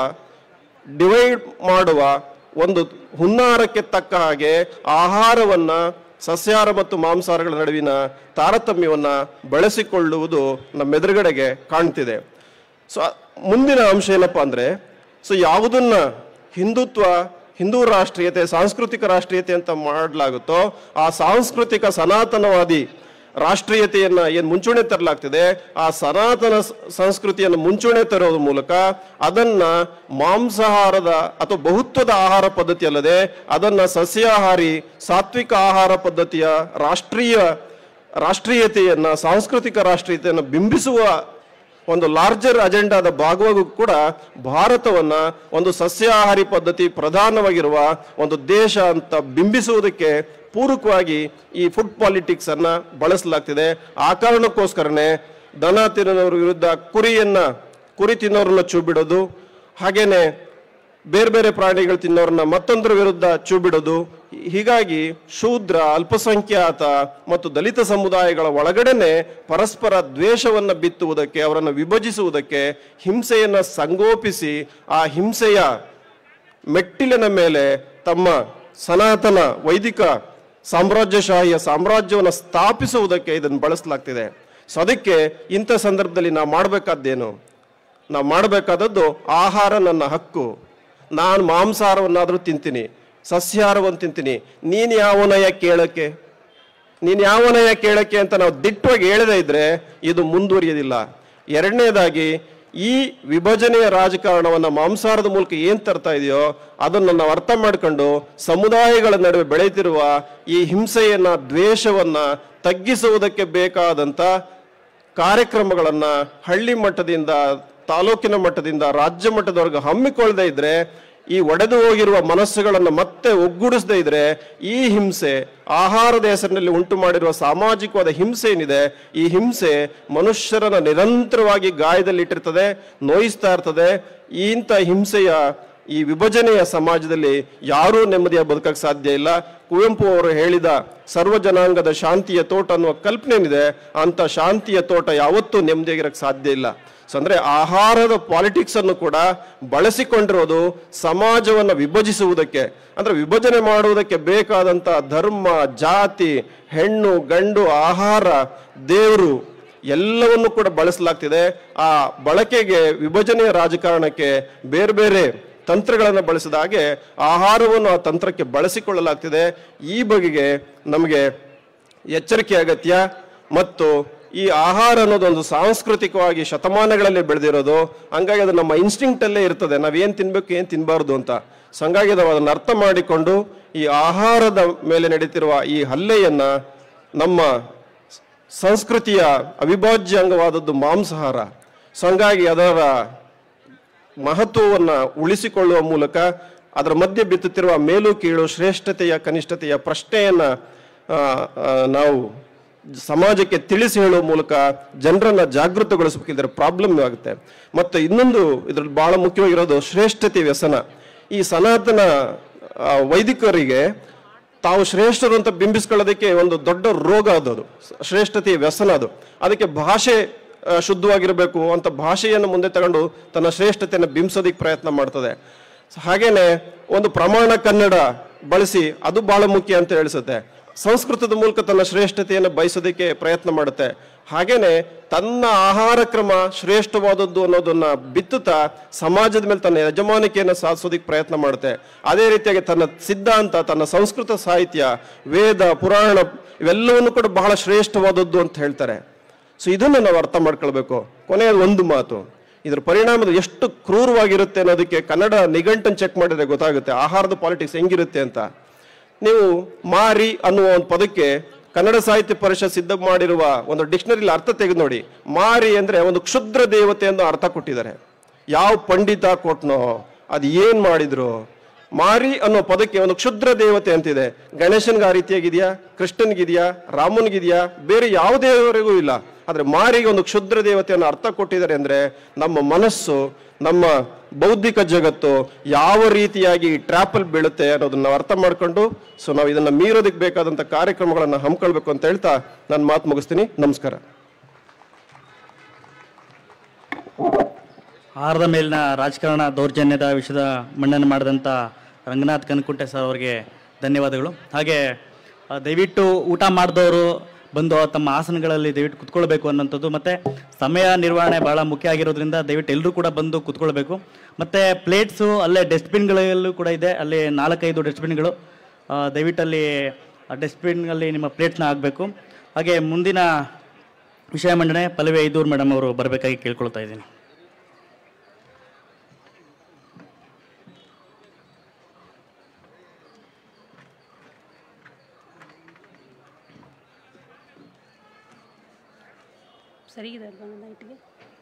ಡಿವೈಡ್ ಮಾಡುವ ಒಂದು ಹುನ್ನಾರಕ್ಕೆ ತಕ್ಕ ಹಾಗೆ ಆಹಾರವನ್ನ ಸಸ್ಯಾಹಾರ ಮತ್ತು ಮಾಂಸಾಹಾರಗಳ ನಡುವಿನ ತಾರತಮ್ಯವನ್ನ ಬಳಸಿಕೊಳ್ಳುವುದು ನಮ್ಮ ಎದುರುಗಡೆಗೆ ಕಾಣ್ತಿದೆ ಸೊ ಮುಂದಿನ ಅಂಶ ಏನಪ್ಪಾ ಅಂದ್ರೆ ಸೊ ಯಾವುದನ್ನ ಹಿಂದುತ್ವ ಹಿಂದೂ ರಾಷ್ಟ್ರೀಯತೆ ಸಾಂಸ್ಕೃತಿಕ ರಾಷ್ಟ್ರೀಯತೆ ಅಂತ ಮಾಡಲಾಗುತ್ತೋ ಆ ಸಾಂಸ್ಕೃತಿಕ ಸನಾತನವಾದಿ ರಾಷ್ಟ್ರೀಯತೆಯನ್ನ ಏನು ಮುಂಚೂಣಿ ತರಲಾಗ್ತಿದೆ ಆ ಸನಾತನ ಸ- ಸಂಸ್ಕೃತಿಯನ್ನು ಮುಂಚೂಣಿ ತರೋದ್ರ ಮೂಲಕ ಅದನ್ನ ಮಾಂಸಾಹಾರದ ಅಥವಾ ಬಹುತ್ವದ ಆಹಾರ ಪದ್ಧತಿ ಅಲ್ಲದೆ ಅದನ್ನ ಸಸ್ಯಾಹಾರಿ ಸಾತ್ವಿಕ ಆಹಾರ ಪದ್ಧತಿಯ ರಾಷ್ಟ್ರೀಯ ರಾಷ್ಟ್ರೀಯತೆಯನ್ನ ಸಾಂಸ್ಕೃತಿಕ ರಾಷ್ಟ್ರೀಯತೆಯನ್ನು ಬಿಂಬಿಸುವ ಒಂದು ಲಾರ್ಜರ್ ಅಜೆಂಡಾದ ಭಾಗವಾಗೂ ಕೂಡ ಭಾರತವನ್ನ ಒಂದು ಸಸ್ಯಾಹಾರಿ ಪದ್ಧತಿ ಪ್ರಧಾನವಾಗಿರುವ ಒಂದು ದೇಶ ಅಂತ ಬಿಂಬಿಸುವುದಕ್ಕೆ ಪೂರಕವಾಗಿ ಈ ಫುಡ್ ಪಾಲಿಟಿಕ್ಸ್ ಅನ್ನ ಬಳಸಲಾಗ್ತಿದೆ ಆ ಕಾರಣಕ್ಕೋಸ್ಕರನೇ ದನ ತಿನ್ನೋರ ವಿರುದ್ಧ ಕುರಿಯನ್ನ ಕುರಿ ತಿನ್ನೋರನ್ನ ಚೂ ಬಿಡೋದು ಹಾಗೇನೆ ಬೇರೆ ಬೇರೆ ಪ್ರಾಣಿಗಳು ತಿನ್ನೋರನ್ನ ಮತ್ತೊಂದರ ವಿರುದ್ಧ ಚೂ ಬಿಡೋದು ಹೀಗಾಗಿ ಶೂದ್ರ ಅಲ್ಪಸಂಖ್ಯಾತ ಮತ್ತು ದಲಿತ ಸಮುದಾಯಗಳ ಒಳಗಡೆನೆ ಪರಸ್ಪರ ದ್ವೇಷವನ್ನ ಬಿತ್ತುವುದಕ್ಕೆ ಅವರನ್ನು ವಿಭಜಿಸುವುದಕ್ಕೆ ಹಿಂಸೆಯನ್ನ ಸಂಗೋಪಿಸಿ ಆ ಹಿಂಸೆಯ ಮೆಟ್ಟಿಲಿನ ಮೇಲೆ ತಮ್ಮ ಸನಾತನ ವೈದಿಕ ಸಾಮ್ರಾಜ್ಯಶಾಹಿಯ ಸಾಮ್ರಾಜ್ಯವನ್ನು ಸ್ಥಾಪಿಸುವುದಕ್ಕೆ ಇದನ್ನು ಬಳಸಲಾಗ್ತಿದೆ ಸೊ ಅದಕ್ಕೆ ಇಂಥ ಸಂದರ್ಭದಲ್ಲಿ ನಾವು ಮಾಡಬೇಕಾದ್ದೇನು ನಾವು ಮಾಡಬೇಕಾದದ್ದು ಆಹಾರ ನನ್ನ ಹಕ್ಕು ನಾನು ಮಾಂಸಾಹಾರವನ್ನಾದರೂ ತಿಂತೀನಿ ಸಸ್ಯಾಹಾರವನ್ನು ತಿಂತೀನಿ ನೀನು ಯಾವನಯ್ಯ ಕೇಳಕ್ಕೆ ನೀನು ಯಾವನಯ್ಯ ಕೇಳಕ್ಕೆ ಅಂತ ನಾವು ದಿಟ್ಟವಾಗಿ ಹೇಳದೇ ಇದ್ರೆ ಇದು ಮುಂದುವರಿಯೋದಿಲ್ಲ ಎರಡನೇದಾಗಿ ಈ ವಿಭಜನೆಯ ರಾಜಕಾರಣವನ್ನ ಮಾಂಸಾಹಾರದ ಮೂಲಕ ಏನ್ ತರ್ತಾ ಇದೆಯೋ ಅದನ್ನು ನಾವು ಅರ್ಥ ಮಾಡ್ಕೊಂಡು ಸಮುದಾಯಗಳ ನಡುವೆ ಬೆಳೆಯುತ್ತಿರುವ ಈ ಹಿಂಸೆಯನ್ನ ದ್ವೇಷವನ್ನ ತಗ್ಗಿಸುವುದಕ್ಕೆ ಬೇಕಾದಂತ ಕಾರ್ಯಕ್ರಮಗಳನ್ನ ಹಳ್ಳಿ ಮಟ್ಟದಿಂದ ತಾಲೂಕಿನ ಮಟ್ಟದಿಂದ ರಾಜ್ಯ ಮಟ್ಟದವರೆಗೆ ಹಮ್ಮಿಕೊಳ್ಳದೆ ಇದ್ರೆ ಈ ಒಡೆದು ಹೋಗಿರುವ ಮನಸ್ಸುಗಳನ್ನು ಮತ್ತೆ ಒಗ್ಗೂಡಿಸದೇ ಇದ್ರೆ ಈ ಹಿಂಸೆ ಆಹಾರದ ಹೆಸರಿನಲ್ಲಿ ಉಂಟು ಮಾಡಿರುವ ಸಾಮಾಜಿಕವಾದ ಹಿಂಸೆ ಏನಿದೆ ಈ ಹಿಂಸೆ ಮನುಷ್ಯರನ್ನ ನಿರಂತರವಾಗಿ ಗಾಯದಲ್ಲಿಟ್ಟಿರ್ತದೆ ನೋಯಿಸ್ತಾ ಇರ್ತದೆ ಈ ಇಂಥ ಹಿಂಸೆಯ ಈ ವಿಭಜನೆಯ ಸಮಾಜದಲ್ಲಿ ಯಾರೂ ನೆಮ್ಮದಿಯ ಬದುಕಕ್ಕೆ ಸಾಧ್ಯ ಇಲ್ಲ ಕುವೆಂಪು ಅವರು ಹೇಳಿದ ಸರ್ವ ಜನಾಂಗದ ಶಾಂತಿಯ ತೋಟ ಅನ್ನುವ ಕಲ್ಪನೆ ಏನಿದೆ ಅಂತ ಶಾಂತಿಯ ತೋಟ ಯಾವತ್ತೂ ನೆಮ್ಮದಿಯಾಗಿರಕ್ಕೆ ಸಾಧ್ಯ ಇಲ್ಲ ಸೊ ಅಂದ್ರೆ ಆಹಾರದ ಪಾಲಿಟಿಕ್ಸ್ ಅನ್ನು ಕೂಡ ಬಳಸಿಕೊಂಡಿರೋದು ಸಮಾಜವನ್ನು ವಿಭಜಿಸುವುದಕ್ಕೆ ಅಂದ್ರೆ ವಿಭಜನೆ ಮಾಡುವುದಕ್ಕೆ ಬೇಕಾದಂತ ಧರ್ಮ ಜಾತಿ ಹೆಣ್ಣು ಗಂಡು ಆಹಾರ ದೇವರು ಎಲ್ಲವನ್ನು ಕೂಡ ಬಳಸಲಾಗ್ತಿದೆ ಆ ಬಳಕೆಗೆ ವಿಭಜನೆಯ ರಾಜಕಾರಣಕ್ಕೆ ಬೇರೆ ಬೇರೆ ತಂತ್ರಗಳನ್ನು ಬಳಸಿದ ಹಾಗೆ ಆಹಾರವನ್ನು ಆ ತಂತ್ರಕ್ಕೆ ಬಳಸಿಕೊಳ್ಳಲಾಗ್ತಿದೆ ಈ ಬಗೆಗೆ ನಮಗೆ ಎಚ್ಚರಿಕೆ ಅಗತ್ಯ ಮತ್ತು ಈ ಆಹಾರ ಅನ್ನೋದೊಂದು ಸಾಂಸ್ಕೃತಿಕವಾಗಿ ಶತಮಾನಗಳಲ್ಲಿ ಬೆಳೆದಿರೋದು ಹಂಗಾಗಿ ಅದು ನಮ್ಮ ಇನ್ಸ್ಟಿಂಕ್ಟ್ ಅಲ್ಲೇ ಇರ್ತದೆ ನಾವೇನ್ ತಿನ್ಬೇಕು ಏನ್ ತಿನ್ಬಾರ್ದು ಅಂತ ಸೊ ಹಂಗಾಗಿ ನಾವು ಅದನ್ನು ಅರ್ಥ ಮಾಡಿಕೊಂಡು ಈ ಆಹಾರದ ಮೇಲೆ ನಡೀತಿರುವ ಈ ಹಲ್ಲೆಯನ್ನ ನಮ್ಮ ಸಂಸ್ಕೃತಿಯ ಅವಿಭಾಜ್ಯ ಅಂಗವಾದದ್ದು ಮಾಂಸಾಹಾರ ಸೊ ಹಂಗಾಗಿ ಅದರ ಮಹತ್ವವನ್ನು ಉಳಿಸಿಕೊಳ್ಳುವ ಮೂಲಕ ಅದರ ಮಧ್ಯೆ ಬಿತ್ತುತ್ತಿರುವ ಮೇಲು ಕೀಳು ಶ್ರೇಷ್ಠತೆಯ ಕನಿಷ್ಠತೆಯ ಪ್ರಶ್ನೆಯನ್ನ ಆ, ಆ, ನಾವು ಸಮಾಜಕ್ಕೆ ತಿಳಿಸಿ ಹೇಳುವ ಮೂಲಕ ಜನರನ್ನ ಜಾಗೃತಗೊಳಿಸಬೇಕಿದ್ರೆ ಪ್ರಾಬ್ಲಮ್ ಆಗುತ್ತೆ ಮತ್ತು ಇನ್ನೊಂದು ಇದ್ರಲ್ಲಿ ಬಹಳ ಮುಖ್ಯವಾಗಿರೋದು ಶ್ರೇಷ್ಠತೆ ವ್ಯಸನ ಈ ಸನಾತನ ಆ, ವೈದಿಕರಿಗೆ ತಾವು ಶ್ರೇಷ್ಠರು ಅಂತ ಬಿಂಬಿಸ್ಕೊಳ್ಳೋದಕ್ಕೆ ಒಂದು ದೊಡ್ಡ ರೋಗ ಅದು ಅದು ಶ್ರೇಷ್ಠತೆಯ ವ್ಯಸನ ಅದು ಅದಕ್ಕೆ ಭಾಷೆ ಆ, ಶುದ್ಧವಾಗಿರಬೇಕು ಅಂತ ಭಾಷೆಯನ್ನು ಮುಂದೆ ತಗೊಂಡು ತನ್ನ ಶ್ರೇಷ್ಠತೆಯನ್ನು ಬಿಂಬಿಸೋದಕ್ಕೆ ಪ್ರಯತ್ನ ಮಾಡ್ತದೆ ಸೊ ಹಾಗೇನೆ ಒಂದು ಪ್ರಮಾಣ ಕನ್ನಡ ಬಳಸಿ ಅದು ಬಹಳ ಮುಖ್ಯ ಅಂತ ಹೇಳಿಸುತ್ತೆ ಸಂಸ್ಕೃತದ ಮೂಲಕ ತನ್ನ ಶ್ರೇಷ್ಠತೆಯನ್ನು ಬಯಸೋದಕ್ಕೆ ಪ್ರಯತ್ನ ಮಾಡುತ್ತೆ ಹಾಗೇನೆ ತನ್ನ ಆಹಾರ ಕ್ರಮ ಶ್ರೇಷ್ಠವಾದದ್ದು ಅನ್ನೋದನ್ನ ಬಿತ್ತುತ್ತಾ ಸಮಾಜದ ಮೇಲೆ ತನ್ನ ಯಜಮಾನಿಕೆಯನ್ನು ಸಾಧಿಸೋದಕ್ಕೆ ಪ್ರಯತ್ನ ಮಾಡುತ್ತೆ ಅದೇ ರೀತಿಯಾಗಿ ತನ್ನ ಸಿದ್ಧಾಂತ ತನ್ನ ಸಂಸ್ಕೃತ ಸಾಹಿತ್ಯ ವೇದ ಪುರಾಣ ಇವೆಲ್ಲವನ್ನು ಕೂಡ ಬಹಳ ಶ್ರೇಷ್ಠವಾದದ್ದು ಅಂತ ಹೇಳ್ತಾರೆ ಸೊ ಇದನ್ನು ನಾವು ಅರ್ಥ ಮಾಡ್ಕೊಳ್ಬೇಕು ಕೊನೆಯ ಒಂದು ಮಾತು ಇದ್ರ ಪರಿಣಾಮದ ಎಷ್ಟು ಕ್ರೂರವಾಗಿರುತ್ತೆ ಅನ್ನೋದಕ್ಕೆ ಕನ್ನಡ ನಿಘಂಟನ್ನು ಚೆಕ್ ಮಾಡಿದ್ರೆ ಗೊತ್ತಾಗುತ್ತೆ ಆಹಾರದ ಪಾಲಿಟಿಕ್ಸ್ ಹೆಂಗಿರುತ್ತೆ ಅಂತ ನೀವು ಮಾರಿ ಅನ್ನುವ ಒಂದು ಪದಕ್ಕೆ ಕನ್ನಡ ಸಾಹಿತ್ಯ ಪರಿಷತ್ ಸಿದ್ಧ ಮಾಡಿರುವ ಒಂದು ಡಿಕ್ಷನರಿಲಿ ಅರ್ಥ ತೆಗೆದು ನೋಡಿ ಮಾರಿ ಅಂದ್ರೆ ಒಂದು ಕ್ಷುದ್ರ ದೇವತೆ ಎಂದು ಅರ್ಥ ಕೊಟ್ಟಿದ್ದಾರೆ ಯಾವ ಪಂಡಿತ ಕೊಟ್ನೋ ಅದು ಏನ್ ಮಾಡಿದ್ರು ಮಾರಿ ಅನ್ನೋ ಪದಕ್ಕೆ ಒಂದು ಕ್ಷುದ್ರ ದೇವತೆ ಅಂತಿದೆ ಗಣೇಶನ್ಗೆ ಆ ರೀತಿಯಾಗಿದೆಯಾ ಕೃಷ್ಣನ್ಗಿದೆಯಾ ರಾಮನ್ಗಿದೆಯಾ ಬೇರೆ ಯಾವ ದೇವರಿಗೂ ಇಲ್ಲ ಆದ್ರೆ ಮಾರಿಗೆ ಒಂದು ಕ್ಷುದ್ರ ದೇವತೆಯನ್ನು ಅರ್ಥ ಕೊಟ್ಟಿದ್ದಾರೆ ಅಂದ್ರೆ ನಮ್ಮ ಮನಸ್ಸು ನಮ್ಮ ಬೌದ್ಧಿಕ ಜಗತ್ತು ಯಾವ ರೀತಿಯಾಗಿ ಟ್ರ್ಯಾಪಲ್ ಬೀಳುತ್ತೆ ಅನ್ನೋದನ್ನ ನಾವು ಅರ್ಥ ಮಾಡ್ಕೊಂಡು ಸೊ ನಾವು ಇದನ್ನ ಮೀರೋದಕ್ಕೆ ಬೇಕಾದಂತ ಕಾರ್ಯಕ್ರಮಗಳನ್ನ ಹಮ್ಮಿಕೊಳ್ಬೇಕು ಅಂತ ಹೇಳ್ತಾ ನಾನು ಮಾತು ಮುಗಿಸ್ತೀನಿ ನಮಸ್ಕಾರ ಆಹಾರದ ಮೇಲಿನ ರಾಜಕಾರಣ ದೌರ್ಜನ್ಯದ ವಿಷಯದ ಮನ್ನಣೆ ಮಾಡಿದಂಥ ರಂಗನಾಥ್ ಕನ್ಕುಂಟೆ ಸರ್ ಅವರಿಗೆ ಧನ್ಯವಾದಗಳು ಹಾಗೆ ಆ, ದಯವಿಟ್ಟು ಊಟ ಮಾಡಿದವರು ಬಂದು ತಮ್ಮ ಆಸನಗಳಲ್ಲಿ ದಯವಿಟ್ಟು ಕುತ್ಕೊಳ್ಬೇಕು ಅನ್ನೋಂಥದ್ದು ಮತ್ತು ಸಮಯ ನಿರ್ವಹಣೆ ಭಾಳ ಮುಖ್ಯ ಆಗಿರೋದ್ರಿಂದ ದಯವಿಟ್ಟು ಎಲ್ಲರೂ ಕೂಡ ಬಂದು ಕುತ್ಕೊಳ್ಬೇಕು ಮತ್ತು ಪ್ಲೇಟ್ಸು ಅಲ್ಲೇ ಡಸ್ಟ್ಬಿನ್ಗಳಲ್ಲೂ ಕೂಡ ಇದೆ ಅಲ್ಲಿ ನಾಲ್ಕೈದು ಡಸ್ಟ್ಬಿನ್ಗಳು ಆ, ದಯವಿಟ್ಟು ಅಲ್ಲಿ ಡಸ್ಟ್ಬಿನ್ನಲ್ಲಿ ನಿಮ್ಮ ಪ್ಲೇಟ್ಸ್ನ ಆಗಬೇಕು ಹಾಗೆ ಮುಂದಿನ ವಿಷಯ ಮಂಡನೆ ಪಲ್ಲವಿ ಐದೂರು ಮೇಡಮ್ ಅವರು ಬರಬೇಕಾಗಿ ಕೇಳ್ಕೊಳ್ತಾ ಇದ್ದೀನಿ ಸರಿಗಿದೆ ಅಲ್ವಾ ನೈಟ್ಗೆ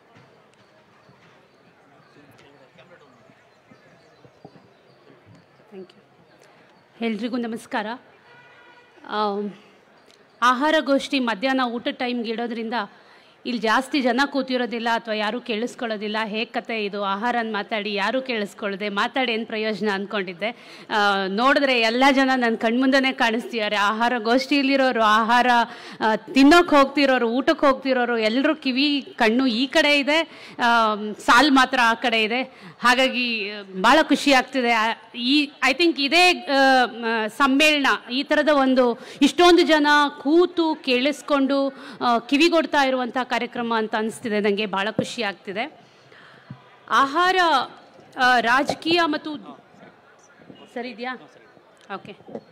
ಥ್ಯಾಂಕ್ ಯು ಎಲ್ರಿಗೂ ನಮಸ್ಕಾರ ಆಮ್, ಆಹಾರ ಗೋಷ್ಠಿ ಮಧ್ಯಾಹ್ನ ಊಟದ ಟೈಮ್ಗೆ ಇಡೋದ್ರಿಂದ ಇಲ್ಲಿ ಜಾಸ್ತಿ ಜನ ಕೂತಿರೋದಿಲ್ಲ ಅಥವಾ ಯಾರೂ ಕೇಳಿಸ್ಕೊಳ್ಳೋದಿಲ್ಲ ಹೇಗೆ ಕತೆ ಇದು ಆಹಾರನ ಮಾತಾಡಿ ಯಾರೂ ಕೇಳಿಸ್ಕೊಳ್ಳದೆ ಮಾತಾಡಿ ಏನು ಪ್ರಯೋಜನ ಅಂದ್ಕೊಂಡಿದ್ದೆ ಆ, ನೋಡಿದ್ರೆ ಎಲ್ಲ ಜನ ನನ್ನ ಕಣ್ಮುಂದನೇ ಕಾಣಿಸ್ತಿದ್ದಾರೆ ಆಹಾರ ಗೋಷ್ಠಿಯಲ್ಲಿರೋರು ಆಹಾರ ಆ, ತಿನ್ನೋಕೆ ಹೋಗ್ತಿರೋರು ಊಟಕ್ಕೆ ಹೋಗ್ತಿರೋರು ಎಲ್ಲರೂ ಕಿವಿ ಕಣ್ಣು ಈ ಕಡೆ ಇದೆ ಆ, ಸಾಲ್ ಮಾತ್ರ ಆ ಕಡೆ ಇದೆ ಹಾಗಾಗಿ ಭಾಳ ಖುಷಿ ಆಗ್ತಿದೆ ಆ, ಈ ಐ ಥಿಂಕ್ ಇದೇ ಆ, ಮ, ಸಮ್ಮೇಳನ ಈ ಥರದ ಒಂದು ಇಷ್ಟೊಂದು ಜನ ಕೂತು ಕೇಳಿಸ್ಕೊಂಡು ಆ, ಕಿವಿಗೊಡ್ತಾ ಇರುವಂಥ ಕಾರ್ಯಕ್ರಮ ಅಂತ ಅನಿಸ್ತಿದೆ ನನಗೆ ಭಾಳ ಖುಷಿ ಆಗ್ತಿದೆ ಆಹಾರ ಆ, ರಾಜಕೀಯ ಮತ್ತು ಸರಿ ಇದೆಯಾ ಓಕೆ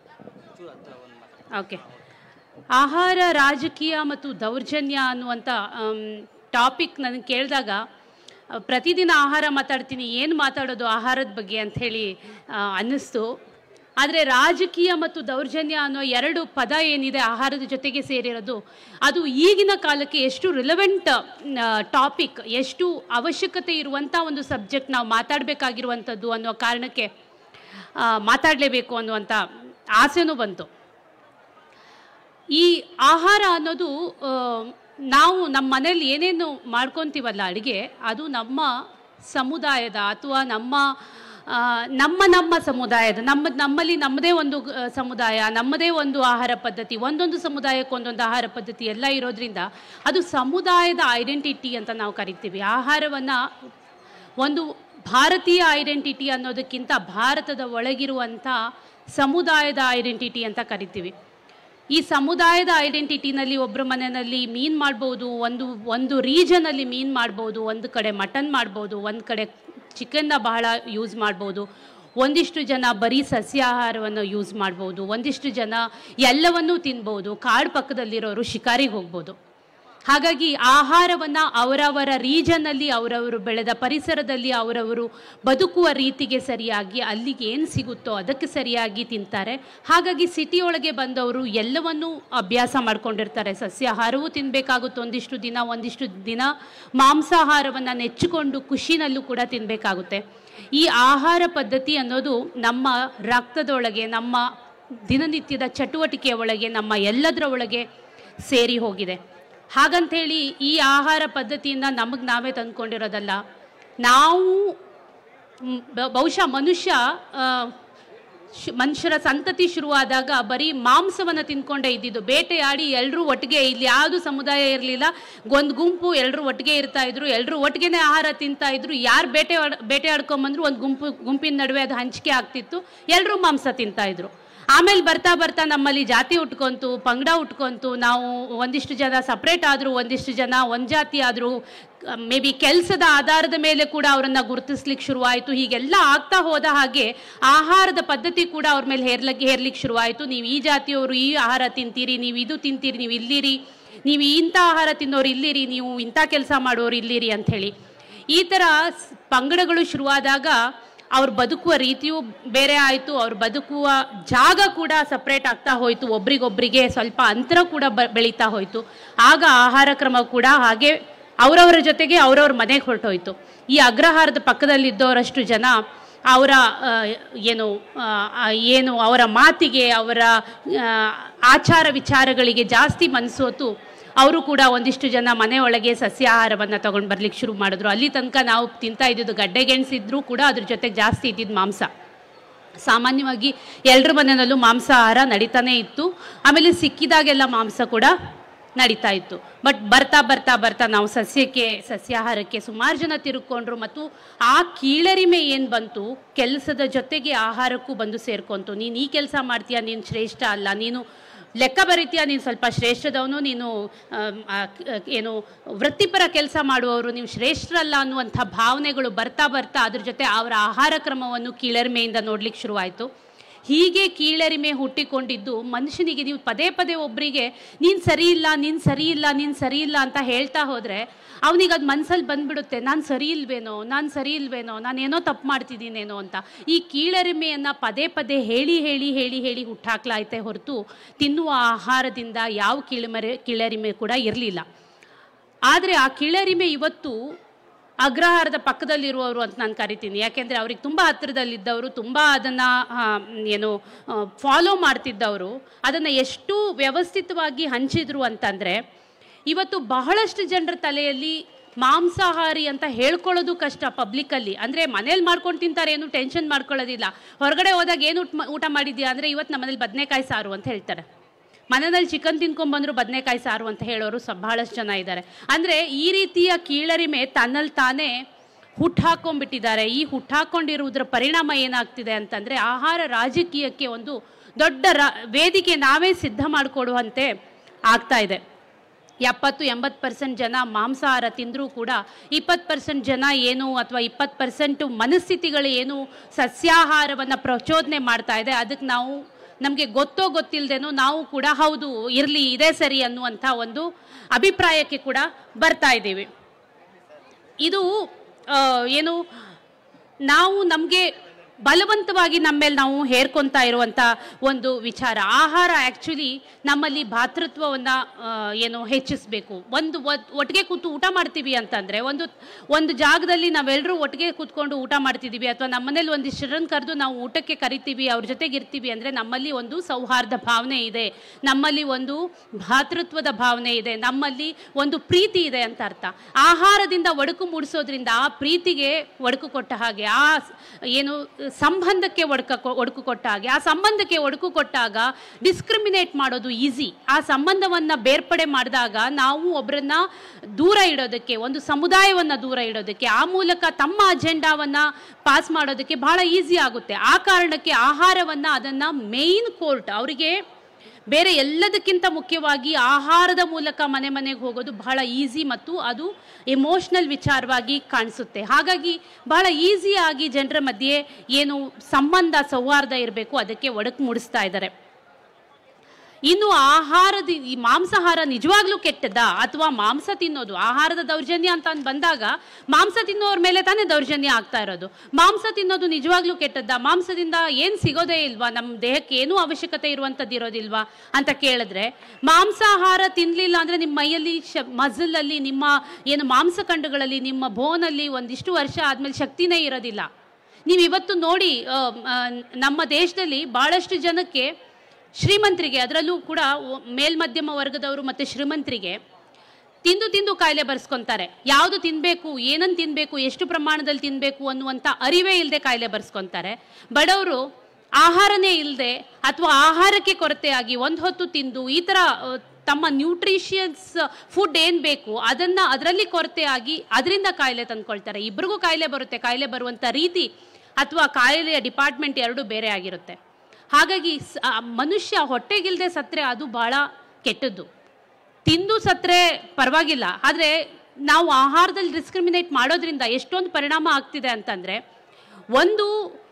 ಓಕೆ ಆಹಾರ ರಾಜಕೀಯ ಮತ್ತು ದೌರ್ಜನ್ಯ ಅನ್ನುವಂಥ ಟಾಪಿಕ್ ನನಗೆ ಕೇಳಿದಾಗ ಆ, ಪ್ರತಿದಿನ ಆಹಾರ ಮಾತಾಡ್ತೀನಿ ಏನು ಮಾತಾಡೋದು ಆಹಾರದ ಬಗ್ಗೆ ಅಂಥೇಳಿ ಅನ್ನಿಸ್ತು ಆದರೆ ರಾಜಕೀಯ ಮತ್ತು ದೌರ್ಜನ್ಯ ಅನ್ನೋ ಎರಡು ಪದ ಏನಿದೆ ಆಹಾರದ ಜೊತೆಗೆ ಸೇರಿರೋದು ಅದು ಈಗಿನ ಕಾಲಕ್ಕೆ ಎಷ್ಟು ರಿಲೆವೆಂಟ್ ಟಾಪಿಕ್ ಎಷ್ಟು ಅವಶ್ಯಕತೆ ಇರುವಂಥ ಒಂದು ಸಬ್ಜೆಕ್ಟ್ ನಾವು ಮಾತಾಡಬೇಕಾಗಿರುವಂಥದ್ದು ಅನ್ನೋ ಕಾರಣಕ್ಕೆ ಮಾತಾಡಲೇಬೇಕು ಅನ್ನುವಂಥ ಆಸೆನೂ ಬಂತು ಈ ಆಹಾರ ಅನ್ನೋದು ಆ, ನಾವು ನಮ್ಮ ಮನೇಲಿ ಏನೇನು ಮಾಡ್ಕೊತೀವಲ್ಲ ಅಡುಗೆ ಅದು ನಮ್ಮ ಸಮುದಾಯದ ಅಥವಾ ನಮ್ಮ ಆ, ನಮ್ಮ ನಮ್ಮ ಸಮುದಾಯದ ನಮ್ಮ ನಮ್ಮಲ್ಲಿ ನಮ್ಮದೇ ಒಂದು ಆ, ಸಮುದಾಯ ನಮ್ಮದೇ ಒಂದು ಆಹಾರ ಪದ್ಧತಿ ಒಂದೊಂದು ಸಮುದಾಯಕ್ಕೆ ಒಂದೊಂದು ಆಹಾರ ಪದ್ಧತಿ ಎಲ್ಲ ಇರೋದ್ರಿಂದ ಅದು ಸಮುದಾಯದ ಐಡೆಂಟಿಟಿ ಅಂತ ನಾವು ಕರಿತೀವಿ ಆಹಾರವನ್ನು ಒಂದು ಭಾರತೀಯ ಐಡೆಂಟಿಟಿ ಅನ್ನೋದಕ್ಕಿಂತ ಭಾರತದ ಒಳಗಿರುವಂಥ ಸಮುದಾಯದ ಐಡೆಂಟಿಟಿ ಅಂತ ಕರಿತೀವಿ ಈ ಸಮುದಾಯದ ಐಡೆಂಟಿಟಿನಲ್ಲಿ ಒಬ್ಬರ ಮನೆಯಲ್ಲಿ ಮೀನು ಮಾಡ್ಬೋದು ಒಂದು ಒಂದು ರೀಜನಲ್ಲಿ ಮೀನು ಮಾಡ್ಬೋದು ಒಂದು ಕಡೆ ಮಟನ್ ಮಾಡ್ಬೋದು ಒಂದು ಕಡೆ ಚಿಕನ್ನ ಬಹಳ ಯೂಸ್ ಮಾಡ್ಬೋದು ಒಂದಿಷ್ಟು ಜನ ಬರೀ ಸಸ್ಯಾಹಾರವನ್ನು ಯೂಸ್ ಮಾಡ್ಬೋದು ಒಂದಿಷ್ಟು ಜನ ಎಲ್ಲವನ್ನೂ ತಿನ್ಬೋದು ಕಾಡು ಪಕ್ಕದಲ್ಲಿರೋರು ಶಿಕಾರಿಗೆ ಹೋಗ್ಬೋದು ಹಾಗಾಗಿ ಆಹಾರವನ್ನು ಅವರವರ ರೀಜನ್ನಲ್ಲಿ ಅವರವರು ಬೆಳೆದ ಪರಿಸರದಲ್ಲಿ ಅವರವರು ಬದುಕುವ ರೀತಿಗೆ ಸರಿಯಾಗಿ ಅಲ್ಲಿಗೆ ಏನು ಸಿಗುತ್ತೋ ಅದಕ್ಕೆ ಸರಿಯಾಗಿ ತಿಂತಾರೆ ಹಾಗಾಗಿ ಸಿಟಿಯೊಳಗೆ ಬಂದವರು ಎಲ್ಲವನ್ನೂ ಅಭ್ಯಾಸ ಮಾಡ್ಕೊಂಡಿರ್ತಾರೆ ಸಸ್ಯಾಹಾರವೂ ತಿನ್ನಬೇಕಾಗುತ್ತೆ ಒಂದಿಷ್ಟು ದಿನ ಒಂದಿಷ್ಟು ದಿನ ಮಾಂಸಾಹಾರವನ್ನು ನೆಚ್ಚಿಕೊಂಡು ಖುಷಿನಲ್ಲೂ ಕೂಡ ತಿನ್ನಬೇಕಾಗುತ್ತೆ ಈ ಆಹಾರ ಪದ್ಧತಿ ಅನ್ನೋದು ನಮ್ಮ ರಕ್ತದೊಳಗೆ ನಮ್ಮ ದಿನನಿತ್ಯದ ಚಟುವಟಿಕೆಯ ಒಳಗೆ ನಮ್ಮ ಎಲ್ಲದರ ಒಳಗೆ ಸೇರಿ ಹೋಗಿದೆ ಹಾಗಂತೇಳಿ ಈ ಆಹಾರ ಪದ್ಧತಿಯಿಂದ ನಮಗೆ ನಾವೇ ತಂದ್ಕೊಂಡಿರೋದಲ್ಲ ನಾವು ಮ್, ಬ- ಬಹುಶಃ ಮನುಷ್ಯ ಆ, ಶ್- ಮನುಷ್ಯರ ಸಂತತಿ ಶುರುವಾದಾಗ ಬರೀ ಮಾಂಸವನ್ನು ತಿನ್ಕೊಂಡೇ ಇದ್ದಿದ್ದು ಬೇಟೆಯಾಡಿ ಎಲ್ಲರೂ ಒಟ್ಟಿಗೆ ಇಲ್ಲಿ ಯಾವುದು ಸಮುದಾಯ ಇರಲಿಲ್ಲ ಒಂದು ಗುಂಪು ಎಲ್ಲರೂ ಒಟ್ಟಿಗೆ ಇರ್ತಾ ಇದ್ರು ಎಲ್ಲರೂ ಒಟ್ಟಿಗೆನೇ ಆಹಾರ ತಿಂತಾ ಇದ್ರು ಯಾರು ಬೇಟೆ ಬೇಟೆ ಆಡ್ಕೊಂಬಂದ್ರು ಒಂದು ಗುಂಪು ಗುಂಪಿನ ನಡುವೆ ಅದು ಹಂಚಿಕೆ ಆಗ್ತಿತ್ತು ಎಲ್ಲರೂ ಮಾಂಸ ತಿಂತಾ ಇದ್ರು ಆಮೇಲೆ ಬರ್ತಾ ಬರ್ತಾ ನಮ್ಮಲ್ಲಿ ಜಾತಿ ಉಟ್ಕೊಂತು ಪಂಗಡ ಉಟ್ಕೊಂತು ನಾವು ಒಂದಿಷ್ಟು ಜನ ಸಪ್ರೇಟ್ ಆದರು ಒಂದಿಷ್ಟು ಜನ ಒಂದು ಜಾತಿ ಆದರು ಮೇ ಬಿ ಕೆಲಸದ ಆಧಾರದ ಮೇಲೆ ಕೂಡ ಅವರನ್ನು ಗುರುತಿಸ್ಲಿಕ್ಕೆ ಶುರುವಾಯಿತು ಹೀಗೆಲ್ಲ ಆಗ್ತಾ ಹೋದ ಹಾಗೆ ಆಹಾರದ ಪದ್ಧತಿ ಕೂಡ ಅವ್ರ ಮೇಲೆ ಹೇರ್ಲಿಕ್ಕೆ ಹೇರ್ಲಿಕ್ಕೆ ಶುರುವಾಯಿತು ನೀವು ಈ ಜಾತಿಯವರು ಈ ಆಹಾರ ತಿಂತೀರಿ ನೀವು ಇದು ತಿಂತೀರಿ ನೀವು ಇಲ್ಲಿರಿ ನೀವು ಇಂಥ ಆಹಾರ ತಿನ್ನೋರು ಇಲ್ಲಿರಿ ನೀವು ಇಂಥ ಕೆಲಸ ಮಾಡೋರು ಇಲ್ಲಿರಿ ಅಂಥೇಳಿ ಈ ಥರ ಸ್- ಪಂಗಡಗಳು ಶುರುವಾದಾಗ ಅವ್ರು ಬದುಕುವ ರೀತಿಯೂ ಬೇರೆ ಆಯಿತು ಅವ್ರು ಬದುಕುವ ಜಾಗ ಕೂಡ ಸಪ್ರೇಟ್ ಆಗ್ತಾ ಹೋಯಿತು ಒಬ್ರಿಗೊಬ್ರಿಗೆ ಸ್ವಲ್ಪ ಅಂತರ ಕೂಡ ಬ ಬೆಳೀತಾ ಹೋಯಿತು ಆಗ ಆಹಾರ ಕ್ರಮ ಕೂಡ ಹಾಗೆ ಅವರವರ ಜೊತೆಗೆ ಅವರವ್ರ ಮನೆಗೆ ಹೊರಟೋಯ್ತು ಈ ಅಗ್ರಹಾರದ ಪಕ್ಕದಲ್ಲಿದ್ದವರಷ್ಟು ಜನ ಅವರ ಆ, ಏನು ಆ, ಆ, ಏನು ಅವರ ಮಾತಿಗೆ ಅವರ ಆ, ಆಚಾರ ವಿಚಾರಗಳಿಗೆ ಜಾಸ್ತಿ ಮನಸ್ಸೋತು ಅವರು ಕೂಡ ಒಂದಿಷ್ಟು ಜನ ಮನೆಯೊಳಗೆ ಸಸ್ಯಾಹಾರವನ್ನು ತಗೊಂಡು ಬರ್ಲಿಕ್ಕೆ ಶುರು ಮಾಡಿದ್ರು ಅಲ್ಲಿ ತನಕ ನಾವು ತಿಂತಾ ಇದ್ದಿದ್ದು ಗಡ್ಡೆ ಗೆಣಸಿದ್ರು ಕೂಡ ಅದ್ರ ಜೊತೆಗೆ ಜಾಸ್ತಿ ಇದ್ದಿದ್ದು ಮಾಂಸ ಸಾಮಾನ್ಯವಾಗಿ ಎಲ್ಲರ ಮನೆಯಲ್ಲೂ ಮಾಂಸಾಹಾರ ನಡೀತಾನೆ ಇತ್ತು ಆಮೇಲೆ ಸಿಕ್ಕಿದಾಗೆಲ್ಲ ಮಾಂಸ ಕೂಡ ನಡೀತಾ ಇತ್ತು ಬಟ್ ಬರ್ತಾ ಬರ್ತಾ ಬರ್ತಾ ನಾವು ಸಸ್ಯಕ್ಕೆ ಸಸ್ಯಾಹಾರಕ್ಕೆ ಸುಮಾರು ಜನ ತಿರುಕೊಂಡ್ರು ಮತ್ತು ಆ ಕೀಳರಿಮೆ ಏನು ಬಂತು ಕೆಲಸದ ಜೊತೆಗೆ ಆಹಾರಕ್ಕೂ ಬಂದು ಸೇರ್ಕೊಂತು ನೀನು ಈ ಕೆಲಸ ಮಾಡ್ತೀಯ ನೀನು ಶ್ರೇಷ್ಠ ಅಲ್ಲ ನೀನು ಲೆಕ್ಕ ಬರೀತೀಯ ನೀನು ಸ್ವಲ್ಪ ಶ್ರೇಷ್ಠದವನು ನೀನು ಆಮ್, ಆ, ಕ- ಏನು ವೃತ್ತಿಪರ ಕೆಲಸ ಮಾಡುವವರು ನೀವು ಶ್ರೇಷ್ಠರಲ್ಲ ಅನ್ನುವಂಥ ಭಾವನೆಗಳು ಬರ್ತಾ ಬರ್ತಾ ಅದ್ರ ಜೊತೆ ಅವರ ಆಹಾರ ಕ್ರಮವನ್ನು ಕೀಳರಿಮೆಯಿಂದ ನೋಡ್ಲಿಕ್ಕೆ ಶುರುವಾಯಿತು ಹೀಗೆ ಕೀಳರಿಮೆ ಹುಟ್ಟಿಕೊಂಡಿದ್ದು ಮನುಷ್ಯನಿಗೆ ನೀವು ಪದೇ ಪದೇ ಒಬ್ಬರಿಗೆ ನೀನು ಸರಿ ಇಲ್ಲ ನೀನು ಸರಿ ಇಲ್ಲ ನೀನು ಸರಿ ಇಲ್ಲ ಅಂತ ಹೇಳ್ತಾ ಹೋದರೆ ಅವನಿಗೆ ಅದು ಮನಸ್ಸಲ್ಲಿ ಬಂದ್ಬಿಡುತ್ತೆ ನಾನು ಸರಿ ಇಲ್ವೇನೋ ನಾನು ಸರಿ ಇಲ್ವೇನೋ ನಾನು ಏನೋ ತಪ್ಪು ಮಾಡ್ತಿದ್ದೀನೇನೋ ಅಂತ ಈ ಕೀಳರಿಮೆಯನ್ನು ಪದೇ ಪದೇ ಹೇಳಿ ಹೇಳಿ ಹೇಳಿ ಹೇಳಿ ಹುಟ್ಟಾಕ್ಲಾಯ್ತೆ ಹೊರತು ತಿನ್ನುವ ಆಹಾರದಿಂದ ಯಾವ ಕೀಳಮರೆ ಕೀಳರಿಮೆ ಕೂಡ ಇರಲಿಲ್ಲ ಆದರೆ ಆ ಕೀಳರಿಮೆ ಇವತ್ತು ಅಗ್ರಹಾರದ ಪಕ್ಕದಲ್ಲಿರುವವರು ಅಂತ ನಾನು ಕರಿತೀನಿ ಯಾಕೆಂದರೆ ಅವ್ರಿಗೆ ತುಂಬ ಹತ್ತಿರದಲ್ಲಿದ್ದವರು ತುಂಬ ಅದನ್ನು ಏನು ಫಾಲೋ ಮಾಡ್ತಿದ್ದವರು ಅದನ್ನು ಎಷ್ಟು ವ್ಯವಸ್ಥಿತವಾಗಿ ಹಂಚಿದ್ರು ಅಂತಂದರೆ ಇವತ್ತು ಬಹಳಷ್ಟು ಜನರ ತಲೆಯಲ್ಲಿ ಮಾಂಸಾಹಾರಿ ಅಂತ ಹೇಳ್ಕೊಳ್ಳೋದು ಕಷ್ಟ ಪಬ್ಲಿಕ್ಕಲ್ಲಿ ಅಂದರೆ ಮನೇಲಿ ಮಾಡ್ಕೊಂಡು ತಿಂತಾರೆ ಏನು ಟೆನ್ಷನ್ ಮಾಡ್ಕೊಳ್ಳೋದಿಲ್ಲ ಹೊರಗಡೆ ಹೋದಾಗ ಏನು ಊಟ ಮಾ- ಊಟ ಮಾಡಿದ್ಯಾ ಅಂದರೆ ಇವತ್ತು ನಮ್ಮ ಮನೇಲಿ ಬದನೆಕಾಯಿ ಸಾರು ಅಂತ ಹೇಳ್ತಾರೆ ಮನೆಯಲ್ಲಿ ಚಿಕನ್ ತಿನ್ಕೊಂಡ್ಬಂದ್ರು ಬದನೆಕಾಯಿ ಸಾರು ಅಂತ ಹೇಳೋರು ಸ ಬಹಳಷ್ಟು ಜನ ಇದ್ದಾರೆ ಅಂದರೆ ಈ ರೀತಿಯ ಕೀಳರಿಮೆ ತನ್ನಲ್ಲಿ ತಾನೇ ಹುಟ್ಟಾಕೊಂಡ್ಬಿಟ್ಟಿದ್ದಾರೆ ಈ ಹುಟ್ಟಾಕೊಂಡಿರುವುದರ ಪರಿಣಾಮ ಏನಾಗ್ತಿದೆ ಅಂತಂದರೆ ಆಹಾರ ರಾಜಕೀಯಕ್ಕೆ ಒಂದು ದೊಡ್ಡ ರ ವೇದಿಕೆ ನಾವೇ ಸಿದ್ಧ ಮಾಡಿಕೊಡುವಂತೆ ಆಗ್ತಾ ಇದೆ ಎಪ್ಪತ್ತು ಎಂಬತ್ತು ಪರ್ಸೆಂಟ್ ಜನ ಮಾಂಸಾಹಾರ ತಿಂದರೂ ಕೂಡ ಇಪ್ಪತ್ತು ಪರ್ಸೆಂಟ್ ಜನ ಏನು ಅಥವಾ ಇಪ್ಪತ್ತು ಪರ್ಸೆಂಟು ಮನಸ್ಥಿತಿಗಳು ಏನು ಸಸ್ಯಾಹಾರವನ್ನು ಪ್ರಚೋದನೆ ಮಾಡ್ತಾ ಇದೆ ಅದಕ್ಕೆ ನಾವು ನಮಗೆ ಗೊತ್ತೋ ಗೊತ್ತಿಲ್ಲದೇನೋ ನಾವು ಕೂಡ ಹೌದು ಇರಲಿ ಇದೇ ಸರಿ ಅನ್ನುವಂಥ ಒಂದು ಅಭಿಪ್ರಾಯಕ್ಕೆ ಕೂಡ ಬರ್ತಾ ಇದ್ದೀವಿ ಇದು ಆ, ಏನು ನಾವು ನಮಗೆ ಬಲವಂತವಾಗಿ ನಮ್ಮ ಮೇಲೆ ನಾವು ಹೇರ್ಕೊಂತಾ ಇರುವಂಥ ಒಂದು ವಿಚಾರ ಆಹಾರ ಆ್ಯಕ್ಚುಲಿ ನಮ್ಮಲ್ಲಿ ಭಾತೃತ್ವವನ್ನು ಏನು ಹೆಚ್ಚಿಸಬೇಕು ಒಂದು ಒತ್- ಒಟ್ಟಿಗೆ ಕೂತು ಊಟ ಮಾಡ್ತೀವಿ ಅಂತಂದರೆ ಒಂದು ಒಂದು ಜಾಗದಲ್ಲಿ ನಾವೆಲ್ಲರೂ ಒಟ್ಟಿಗೆ ಕೂತ್ಕೊಂಡು ಊಟ ಮಾಡ್ತಿದ್ದೀವಿ ಅಥವಾ ನಮ್ಮನೇಲಿ ಒಂದಿಷ್ಟು ಜನರನ್ನ ಕರೆದು ನಾವು ಊಟಕ್ಕೆ ಕರಿತೀವಿ ಅವ್ರ ಜೊತೆಗೆ ಇರ್ತೀವಿ ಅಂದರೆ ನಮ್ಮಲ್ಲಿ ಒಂದು ಸೌಹಾರ್ದ ಭಾವನೆ ಇದೆ ನಮ್ಮಲ್ಲಿ ಒಂದು ಭಾತೃತ್ವದ ಭಾವನೆ ಇದೆ ನಮ್ಮಲ್ಲಿ ಒಂದು ಪ್ರೀತಿ ಇದೆ ಅಂತ ಅರ್ಥ ಆಹಾರದಿಂದ ಒಡಕು ಮೂಡಿಸೋದ್ರಿಂದ ಆ ಪ್ರೀತಿಗೆ ಒಡಕು ಕೊಟ್ಟ ಹಾಗೆ ಆ ಸ್- ಏನು ಸಂಬಂಧಕ್ಕೆ ಒಡಕ ಒಡಕು ಕೊಟ್ಟ ಹಾಗೆ ಆ ಸಂಬಂಧಕ್ಕೆ ಒಡಕು ಕೊಟ್ಟಾಗ ಡಿಸ್ಕ್ರಿಮಿನೇಟ್ ಮಾಡೋದು ಈಸಿ ಆ ಸಂಬಂಧವನ್ನ ಬೇರ್ಪಡೆ ಮಾಡಿದಾಗ ನಾವು ಒಬ್ಬರನ್ನ ದೂರ ಇಡೋದಕ್ಕೆ ಒಂದು ಸಮುದಾಯವನ್ನ ದೂರ ಇಡೋದಕ್ಕೆ ಆ ಮೂಲಕ ತಮ್ಮ ಅಜೆಂಡಾವನ್ನ ಪಾಸ್ ಮಾಡೋದಕ್ಕೆ ಬಹಳ ಈಸಿ ಆಗುತ್ತೆ ಆ ಕಾರಣಕ್ಕೆ ಆಹಾರವನ್ನ ಅದನ್ನ ಮೇನ್ ಕೋರ್ಟ್ ಅವರಿಗೆ ಬೇರೆ ಎಲ್ಲದಕ್ಕಿಂತ ಮುಖ್ಯವಾಗಿ ಆಹಾರದ ಮೂಲಕ ಮನೆ ಮನೆಗೆ ಹೋಗೋದು ಬಹಳ ಈಸಿ ಮತ್ತು ಅದು ಎಮೋಷ್ನಲ್ ವಿಚಾರವಾಗಿ ಕಾಣಿಸುತ್ತೆ ಹಾಗಾಗಿ ಬಹಳ ಈಸಿಯಾಗಿ ಜನರ ಮಧ್ಯೆ ಏನು ಸಂಬಂಧ ಸೌಹಾರ್ದ ಇರಬೇಕು ಅದಕ್ಕೆ ಒಡಕು ಮೂಡಿಸ್ತಾ ಇದ್ದಾರೆ ಇನ್ನು ಆಹಾರದ ಈ ಮಾಂಸಾಹಾರ ನಿಜವಾಗ್ಲೂ ಕೆಟ್ಟದ್ದಾ ಅಥವಾ ಮಾಂಸ ತಿನ್ನೋದು ಆಹಾರದ ದೌರ್ಜನ್ಯ ಅಂತ ಅಂದ್ ಬಂದಾಗ ಮಾಂಸ ತಿನ್ನೋರ ಮೇಲೆ ತಾನೇ ದೌರ್ಜನ್ಯ ಆಗ್ತಾ ಇರೋದು ಮಾಂಸ ತಿನ್ನೋದು ನಿಜವಾಗ್ಲೂ ಕೆಟ್ಟದ್ದಾ ಮಾಂಸದಿಂದ ಏನು ಸಿಗೋದೇ ಇಲ್ವಾ ನಮ್ಮ ದೇಹಕ್ಕೆ ಏನೂ ಅವಶ್ಯಕತೆ ಇರುವಂಥದ್ದು ಇರೋದಿಲ್ವಾ ಅಂತ ಕೇಳಿದ್ರೆ ಮಾಂಸಾಹಾರ ತಿನ್ನಲಿಲ್ಲ ಅಂದರೆ ನಿಮ್ಮ ಮೈಯಲ್ಲಿ ಶ ಮಜಲಲ್ಲಿ ನಿಮ್ಮ ಏನು ಮಾಂಸಖಂಡಗಳಲ್ಲಿ ನಿಮ್ಮ ಬೋನಲ್ಲಿ ಒಂದಿಷ್ಟು ವರ್ಷ ಆದಮೇಲೆ ಶಕ್ತಿನೇ ಇರೋದಿಲ್ಲ ನೀವು ಇವತ್ತು ನೋಡಿ ಆ, ಆ, ನಮ್ಮ ದೇಶದಲ್ಲಿ ಭಾಳಷ್ಟು ಜನಕ್ಕೆ ಶ್ರೀಮಂತರಿಗೆ ಅದರಲ್ಲೂ ಕೂಡ ಒ- ಮೇಲ್ಮಧ್ಯಮ ವರ್ಗದವರು ಮತ್ತು ಶ್ರೀಮಂತರಿಗೆ ತಿಂದು ತಿಂದು ಕಾಯಿಲೆ ಬರ್ಸ್ಕೊಂತಾರೆ ಯಾವುದು ತಿನ್ನಬೇಕು ಏನನ್ನು ತಿನ್ನಬೇಕು ಎಷ್ಟು ಪ್ರಮಾಣದಲ್ಲಿ ತಿನ್ನಬೇಕು ಅನ್ನುವಂಥ ಅರಿವೇ ಇಲ್ಲದೆ ಕಾಯಿಲೆ ಬರ್ಸ್ಕೊಂತಾರೆ ಬಡವರು ಆಹಾರನೇ ಇಲ್ಲದೆ ಅಥವಾ ಆಹಾರಕ್ಕೆ ಕೊರತೆಯಾಗಿ ಒಂದು ಹೊತ್ತು ತಿಂದು ಈ ಥರ ಆ, ತಮ್ಮ ನ್ಯೂಟ್ರಿಷಿಯಸ್ ಫುಡ್ ಏನು ಬೇಕು ಅದನ್ನು ಅದರಲ್ಲಿ ಕೊರತೆಯಾಗಿ ಅದರಿಂದ ಕಾಯಿಲೆ ತಂದ್ಕೊಳ್ತಾರೆ ಇಬ್ರಿಗೂ ಕಾಯಿಲೆ ಬರುತ್ತೆ ಕಾಯಿಲೆ ಬರುವಂಥ ರೀತಿ ಅಥವಾ ಕಾಯಿಲೆಯ ಡಿಪಾರ್ಟ್ಮೆಂಟ್ ಎರಡೂ ಬೇರೆ ಆಗಿರುತ್ತೆ ಹಾಗಾಗಿ ಸ- ಆ ಮನುಷ್ಯ ಹೊಟ್ಟೆಗಿಲ್ದೆ ಸತ್ರೆ ಅದು ಬಹಳ ಕೆಟ್ಟದ್ದು ತಿಂದು ಸತ್ರೆ ಪರವಾಗಿಲ್ಲ ಆದರೆ ನಾವು ಆಹಾರದಲ್ಲಿ ಡಿಸ್ಕ್ರಿಮಿನೇಟ್ ಮಾಡೋದ್ರಿಂದ ಎಷ್ಟೊಂದು ಪರಿಣಾಮ ಆಗ್ತಿದೆ ಅಂತಂದರೆ ಒಂದು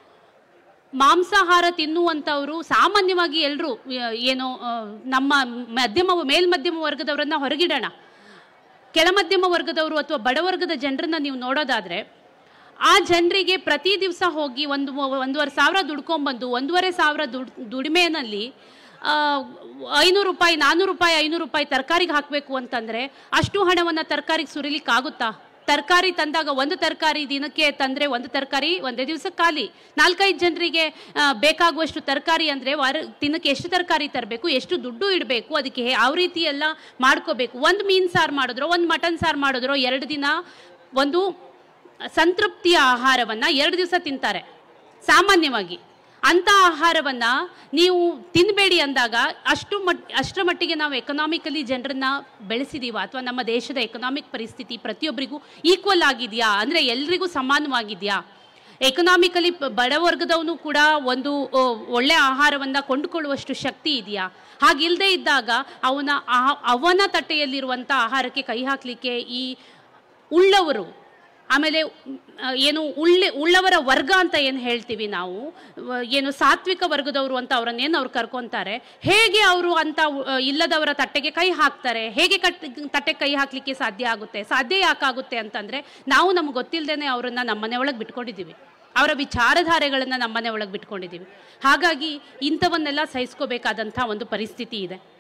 ಮಾಂಸಾಹಾರ ತಿನ್ನುವಂಥವರು ಸಾಮಾನ್ಯವಾಗಿ ಎಲ್ಲರೂ ಏನು ಆ, ನಮ್ಮ ಮಧ್ಯಮ ಮೇಲ್ಮಧ್ಯಮ ವರ್ಗದವರನ್ನ ಹೊರಗಿಡೋಣ ಕೆಳಮಧ್ಯಮ ವರ್ಗದವರು ಅಥವಾ ಬಡವರ್ಗದ ಜನರನ್ನ ನೀವು ನೋಡೋದಾದ್ರೆ ಆ ಜನರಿಗೆ ಪ್ರತಿ ದಿವಸ ಹೋಗಿ ಒಂದು ಒಂದೂವರೆ ಸಾವಿರ ದುಡ್ಕೊಂಬಂದು ಒಂದೂವರೆ ಸಾವಿರ ದುಡ್ ದುಡಿಮೆನಲ್ಲಿ ಆ, ಐನೂರು ರೂಪಾಯಿ ನಾನ್ನೂರು ರೂಪಾಯಿ ಐನೂರು ರೂಪಾಯಿ ತರಕಾರಿಗೆ ಹಾಕಬೇಕು ಅಂತಂದರೆ ಅಷ್ಟು ಹಣವನ್ನು ತರಕಾರಿಗೆ ಸುರಿಲಿಕ್ಕಾಗುತ್ತಾ ತರಕಾರಿ ತಂದಾಗ ಒಂದು ತರಕಾರಿ ದಿನಕ್ಕೆ ತಂದರೆ ಒಂದು ತರಕಾರಿ ಒಂದೇ ದಿವಸಕ್ಕೆ ಖಾಲಿ ನಾಲ್ಕೈದು ಜನರಿಗೆ ಆ, ಬೇಕಾಗುವಷ್ಟು ತರಕಾರಿ ಅಂದರೆ ವಾರ ದಿನಕ್ಕೆ ಎಷ್ಟು ತರಕಾರಿ ತರಬೇಕು ಎಷ್ಟು ದುಡ್ಡು ಇಡಬೇಕು ಅದಕ್ಕೆ ಯಾವ ರೀತಿ ಎಲ್ಲ ಮಾಡ್ಕೋಬೇಕು ಒಂದು ಮೀನು ಸಾರು ಮಾಡಿದ್ರೋ ಒಂದು ಮಟನ್ ಸಾರು ಮಾಡಿದ್ರೋ ಎರಡು ದಿನ ಒಂದು ಸಂತೃಪ್ತಿಯ ಆಹಾರವನ್ನು ಎರಡು ದಿವಸ ತಿಂತಾರೆ ಸಾಮಾನ್ಯವಾಗಿ ಅಂಥ ಆಹಾರವನ್ನು ನೀವು ತಿನ್ನಬೇಡಿ ಅಂದಾಗ ಅಷ್ಟು ಮಟ್ ಅಷ್ಟರ ಮಟ್ಟಿಗೆ ನಾವು ಎಕನಾಮಿಕಲಿ ಜನರನ್ನ ಬೆಳೆಸಿದೀವ ಅಥವಾ ನಮ್ಮ ದೇಶದ ಎಕನಾಮಿಕ್ ಪರಿಸ್ಥಿತಿ ಪ್ರತಿಯೊಬ್ಬರಿಗೂ ಈಕ್ವಲ್ ಆಗಿದೆಯಾ ಅಂದರೆ ಎಲ್ರಿಗೂ ಸಮಾನವಾಗಿದೆಯಾ ಎಕನಾಮಿಕಲಿ ಬಡವರ್ಗದವನು ಕೂಡ ಒಂದು ಆ, ಒಳ್ಳೆ ಆಹಾರವನ್ನು ಕೊಂಡುಕೊಳ್ಳುವಷ್ಟು ಶಕ್ತಿ ಇದೆಯಾ ಹಾಗಿಲ್ಲದೆ ಇದ್ದಾಗ ಅವನ ಆ- ಅವನ ತಟ್ಟೆಯಲ್ಲಿರುವಂಥ ಆಹಾರಕ್ಕೆ ಕೈ ಹಾಕಲಿಕ್ಕೆ ಈ ಉಳ್ಳವರು ಆಮೇಲೆ ಮ್, ಆ, ಏನು ಉಳ್ಳೆ ಉಳ್ಳವರ ವರ್ಗ ಅಂತ ಏನು ಹೇಳ್ತೀವಿ ನಾವು ವ- ಏನು ಸಾತ್ವಿಕ ವರ್ಗದವರು ಅಂತ ಅವರನ್ನೇನು ಅವ್ರು ಕರ್ಕೊಂತಾರೆ ಹೇಗೆ ಅವರು ಅಂತ ಉ- ಆ, ಇಲ್ಲದವರ ತಟ್ಟೆಗೆ ಕೈ ಹಾಕ್ತಾರೆ ಹೇಗೆ ಕಟ್ ತಟ್ಟೆಗೆ ಕೈ ಹಾಕಲಿಕ್ಕೆ ಸಾಧ್ಯ ಆಗುತ್ತೆ ಸಾಧ್ಯ ಯಾಕಾಗುತ್ತೆ ಅಂತಂದರೆ ನಾವು ನಮ್ಗೆ ಗೊತ್ತಿಲ್ಲದೇ ಅವರನ್ನು ನಮ್ಮನೆ ಒಳಗೆ ಬಿಟ್ಕೊಂಡಿದ್ದೀವಿ ಅವರ ವಿಚಾರಧಾರೆಗಳನ್ನು ನಮ್ಮನೆ ಒಳಗೆ ಬಿಟ್ಕೊಂಡಿದ್ದೀವಿ ಹಾಗಾಗಿ ಇಂಥವನ್ನೆಲ್ಲ ಸಹಿಸ್ಕೋಬೇಕಾದಂಥ ಒಂದು ಪರಿಸ್ಥಿತಿ ಇದೆ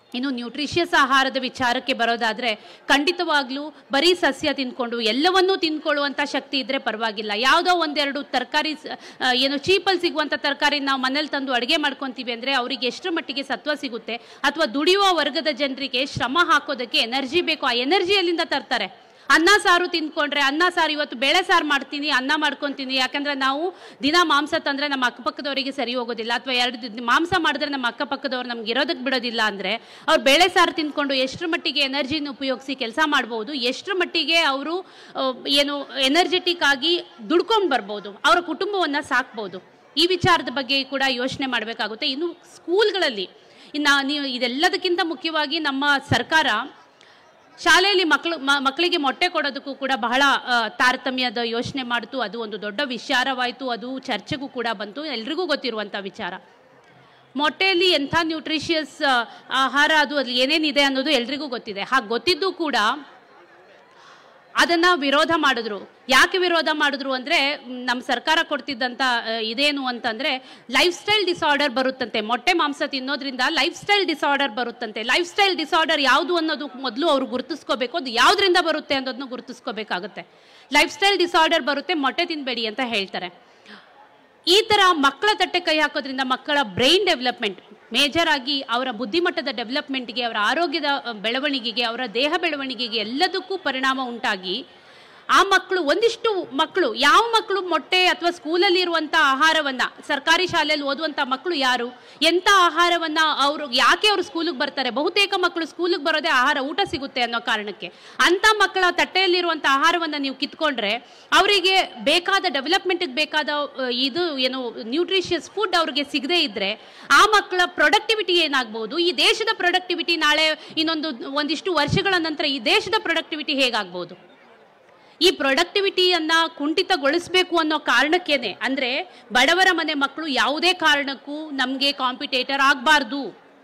ಇನ್ನು ನ್ಯೂಟ್ರಿಷಿಯಸ್ ಆಹಾರದ ವಿಚಾರಕ್ಕೆ ಬರೋದಾದ್ರೆ ಖಂಡಿತವಾಗ್ಲೂ ಬರೀ ಸಸ್ಯ ತಿನ್ಕೊಂಡು ಎಲ್ಲವನ್ನೂ ತಿನ್ಕೊಳ್ಳುವಂಥ ಶಕ್ತಿ ಇದ್ರೆ ಪರವಾಗಿಲ್ಲ ಯಾವುದೋ ಒಂದೆರಡು ತರಕಾರಿ ಏನು ಚೀಪಲ್ಲಿ ಸಿಗುವಂಥ ತರಕಾರಿ ನಾವು ಮನೇಲಿ ತಂದು ಅಡುಗೆ ಮಾಡ್ಕೊತೀವಿ ಅಂದರೆ ಅವರಿಗೆ ಎಷ್ಟರ ಮಟ್ಟಿಗೆ ಸತ್ವ ಸಿಗುತ್ತೆ ಅಥವಾ ದುಡಿಯುವ ವರ್ಗದ ಜನರಿಗೆ ಶ್ರಮ ಹಾಕೋದಕ್ಕೆ ಎನರ್ಜಿ ಬೇಕು ಆ ಎನರ್ಜಿ ಎಲ್ಲಿಂದ ತರ್ತಾರೆ ಅನ್ನ ಸಾರು ತಿನ್ಕೊಂಡ್ರೆ ಅನ್ನ ಸಾರು ಇವತ್ತು ಬೇಳೆ ಸಾರು ಮಾಡ್ತೀನಿ ಅನ್ನ ಮಾಡ್ಕೊತೀನಿ ಯಾಕಂದ್ರೆ ನಾವು ದಿನ ಮಾಂಸ ತಂದ್ರೆ ನಮ್ಮ ಅಕ್ಕಪಕ್ಕದವರಿಗೆ ಸರಿ ಹೋಗೋದಿಲ್ಲ ಅಥವಾ ಎರಡು ದಿ- ಮಾಂಸ ಮಾಡಿದ್ರೆ ನಮ್ಮ ಅಕ್ಕಪಕ್ಕದವ್ರು ನಮ್ಗೆ ಇರೋದಕ್ಕೆ ಬಿಡೋದಿಲ್ಲ ಅಂದ್ರೆ ಅವ್ರು ಬೇಳೆ ಸಾರು ತಿನ್ಕೊಂಡು ಎಷ್ಟರ ಮಟ್ಟಿಗೆ ಎನರ್ಜಿನ ಉಪಯೋಗಿಸಿ ಕೆಲಸ ಮಾಡ್ಬೋದು ಎಷ್ಟರ ಮಟ್ಟಿಗೆ ಅವರು ಏನು ಎನರ್ಜೆಟಿಕ್ ಆಗಿ ದುಡ್ಕೊಂಡು ಬರ್ಬೋದು ಅವರ ಕುಟುಂಬವನ್ನ ಸಾಕ್ಬೋದು ಈ ವಿಚಾರದ ಬಗ್ಗೆ ಕೂಡ ಯೋಚನೆ ಮಾಡಬೇಕಾಗುತ್ತೆ ಇನ್ನು ಸ್ಕೂಲ್ಗಳಲ್ಲಿ ಇನ್ನು ನೀವು ಇದೆಲ್ಲದಕ್ಕಿಂತ ಮುಖ್ಯವಾಗಿ ನಮ್ಮ ಸರ್ಕಾರ ಶಾಲೆಯಲ್ಲಿ ಮಕ್ಕಳು ಮ- ಮಕ್ಕಳಿಗೆ ಮೊಟ್ಟೆ ಕೊಡೋದಕ್ಕೂ ಕೂಡ ಬಹಳ ಆ, ತಾರತಮ್ಯದ ಯೋಚನೆ ಮಾಡ್ತು ಅದು ಒಂದು ದೊಡ್ಡ ವಿಚಾರವಾಯಿತು ಅದು ಚರ್ಚೆಗೂ ಕೂಡ ಬಂತು ಎಲ್ರಿಗೂ ಗೊತ್ತಿರುವಂಥ ವಿಚಾರ ಮೊಟ್ಟೆಯಲ್ಲಿ ಎಂಥ ನ್ಯೂಟ್ರಿಷಿಯಸ್ ಆಹಾರ ಅದು ಅಲ್ಲಿ ಏನೇನಿದೆ ಅನ್ನೋದು ಎಲ್ರಿಗೂ ಗೊತ್ತಿದೆ ಹಾಗೆ ಗೊತ್ತಿದ್ದು ಕೂಡ ಅದನ್ನ ವಿರೋಧ ಮಾಡಿದ್ರು ಯಾಕೆ ವಿರೋಧ ಮಾಡಿದ್ರು ಅಂದ್ರೆ ಮ್, ನಮ್ಮ ಸರ್ಕಾರ ಕೊಡ್ತಿದ್ದಂತ ಆ, ಇದೇನು ಅಂತಂದ್ರೆ ಲೈಫ್ ಸ್ಟೈಲ್ ಡಿಸಾರ್ಡರ್ ಬರುತ್ತಂತೆ ಮೊಟ್ಟೆ ಮಾಂಸ ತಿನ್ನೋದ್ರಿಂದ ಲೈಫ್ ಸ್ಟೈಲ್ ಡಿಸಾರ್ಡರ್ ಬರುತ್ತಂತೆ ಲೈಫ್ ಸ್ಟೈಲ್ ಡಿಸಾರ್ಡರ್ ಯಾವುದು ಅನ್ನೋದು ಮೊದಲು ಅವ್ರು ಗುರುತಿಸ್ಕೋಬೇಕು ಅದು ಯಾವ್ದ್ರಿಂದ ಬರುತ್ತೆ ಅನ್ನೋದನ್ನ ಗುರುತಿಸ್ಕೋಬೇಕಾಗುತ್ತೆ ಲೈಫ್ ಸ್ಟೈಲ್ ಡಿಸಾರ್ಡರ್ ಬರುತ್ತೆ ಮೊಟ್ಟೆ ತಿನ್ಬೇಡಿ ಅಂತ ಹೇಳ್ತಾರೆ ಈ ತರ ಮಕ್ಕಳ ತಟ್ಟೆ ಕೈ ಹಾಕೋದ್ರಿಂದ ಮಕ್ಕಳ ಬ್ರೈನ್ ಡೆವಲಪ್ಮೆಂಟ್ ಮೇಜರ್ ಆಗಿ ಅವರ ಬುದ್ಧಿಮಟ್ಟದ ಡೆವಲಪ್ಮೆಂಟ್ಗೆ ಅವರ ಆರೋಗ್ಯದ ಅ, ಬೆಳವಣಿಗೆಗೆ ಅವರ ದೇಹ ಬೆಳವಣಿಗೆಗೆ ಎಲ್ಲದಕ್ಕೂ ಪರಿಣಾಮ ಉಂಟಾಗಿ ಆ ಮಕ್ಕಳು ಒಂದಿಷ್ಟು ಮಕ್ಕಳು ಯಾವ ಮಕ್ಕಳು ಮೊಟ್ಟೆ ಅಥವಾ ಸ್ಕೂಲಲ್ಲಿ ಇರುವಂತ ಆಹಾರವನ್ನ ಸರ್ಕಾರಿ ಶಾಲೆಯಲ್ಲಿ ಓದುವಂತ ಮಕ್ಕಳು ಯಾರು ಎಂತ ಆಹಾರವನ್ನ ಅವರು ಯಾಕೆ ಅವರು ಸ್ಕೂಲಿಗೆ ಬರ್ತಾರೆ ಬಹುತೇಕ ಮಕ್ಕಳು ಸ್ಕೂಲಿಗೆ ಬರೋದೇ ಆಹಾರ ಊಟ ಸಿಗುತ್ತೆ ಅನ್ನೋ ಕಾರಣಕ್ಕೆ ಅಂತ ಮಕ್ಕಳ ತಟ್ಟೆಯಲ್ಲಿರುವಂತ ಆಹಾರವನ್ನ ನೀವು ಕಿತ್ಕೊಂಡ್ರೆ ಅವರಿಗೆ ಬೇಕಾದ ಡೆವಲಪ್ಮೆಂಟ್ಗೆ ಬೇಕಾದ ಅ, ಇದು ಏನು ನ್ಯೂಟ್ರಿಷಿಯಸ್ ಫುಡ್ ಅವ್ರಿಗೆ ಸಿಗದೇ ಇದ್ರೆ ಆ ಮಕ್ಕಳ ಪ್ರೊಡಕ್ಟಿವಿಟಿ ಏನಾಗ್ಬೋದು ಈ ದೇಶದ ಪ್ರೊಡಕ್ಟಿವಿಟಿ ನಾಳೆ ಇನ್ನೊಂದು ಒಂದಿಷ್ಟು ವರ್ಷಗಳ ನಂತರ ಈ ದೇಶದ ಪ್ರೊಡಕ್ಟಿವಿಟಿ ಹೇಗಾಗ್ಬೋದು ಈ ಪ್ರೊಡಕ್ಟಿವಿಟಿಯನ್ನ ಕುಂಠಿತಗೊಳಿಸಬೇಕು ಅನ್ನೋ ಕಾರಣಕ್ಕೇನೆ ಅಂದ್ರೆ ಬಡವರ ಮನೆ ಮಕ್ಕಳು ಯಾವುದೇ ಕಾರಣಕ್ಕೂ ನಮಗೆ ಕಾಂಪಿಟೇಟರ್ ಆಗಬಾರ್ದು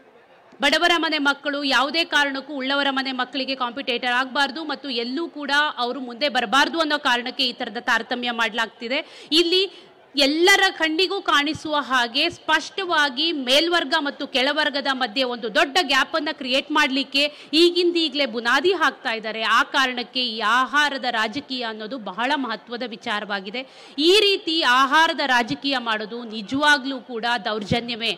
ಬಡವರ ಮನೆ ಮಕ್ಕಳು ಯಾವುದೇ ಕಾರಣಕ್ಕೂ ಉಳ್ಳವರ ಮನೆ ಮಕ್ಕಳಿಗೆ ಕಾಂಪಿಟೇಟರ್ ಆಗಬಾರ್ದು ಮತ್ತು ಎಲ್ಲೂ ಕೂಡ ಅವರು ಮುಂದೆ ಬರಬಾರ್ದು ಅನ್ನೋ ಕಾರಣಕ್ಕೆ ಈ ಥರದ ತಾರತಮ್ಯ ಮಾಡಲಾಗ್ತಿದೆ ಇಲ್ಲಿ ಎಲ್ಲರ ಕಣ್ಣಿಗೂ ಕಾಣಿಸುವ ಹಾಗೆ ಸ್ಪಷ್ಟವಾಗಿ ಮೇಲ್ವರ್ಗ ಮತ್ತು ಕೆಳವರ್ಗದ ಮಧ್ಯೆ ಒಂದು ದೊಡ್ಡ ಗ್ಯಾಪ್ ಅನ್ನ ಕ್ರಿಯೇಟ್ ಮಾಡಲಿಕ್ಕೆ ಈಗಿಂದ ಈಗಲೇ ಬುನಾದಿ ಹಾಕ್ತಾ ಇದ್ದಾರೆ ಆ ಕಾರಣಕ್ಕೆ ಈ ಆಹಾರದ ರಾಜಕೀಯ ಅನ್ನೋದು ಬಹಳ ಮಹತ್ವದ ವಿಚಾರವಾಗಿದೆ ಈ ರೀತಿ ಆಹಾರದ ರಾಜಕೀಯ ಮಾಡೋದು ನಿಜವಾಗ್ಲೂ ಕೂಡ ದೌರ್ಜನ್ಯವೇ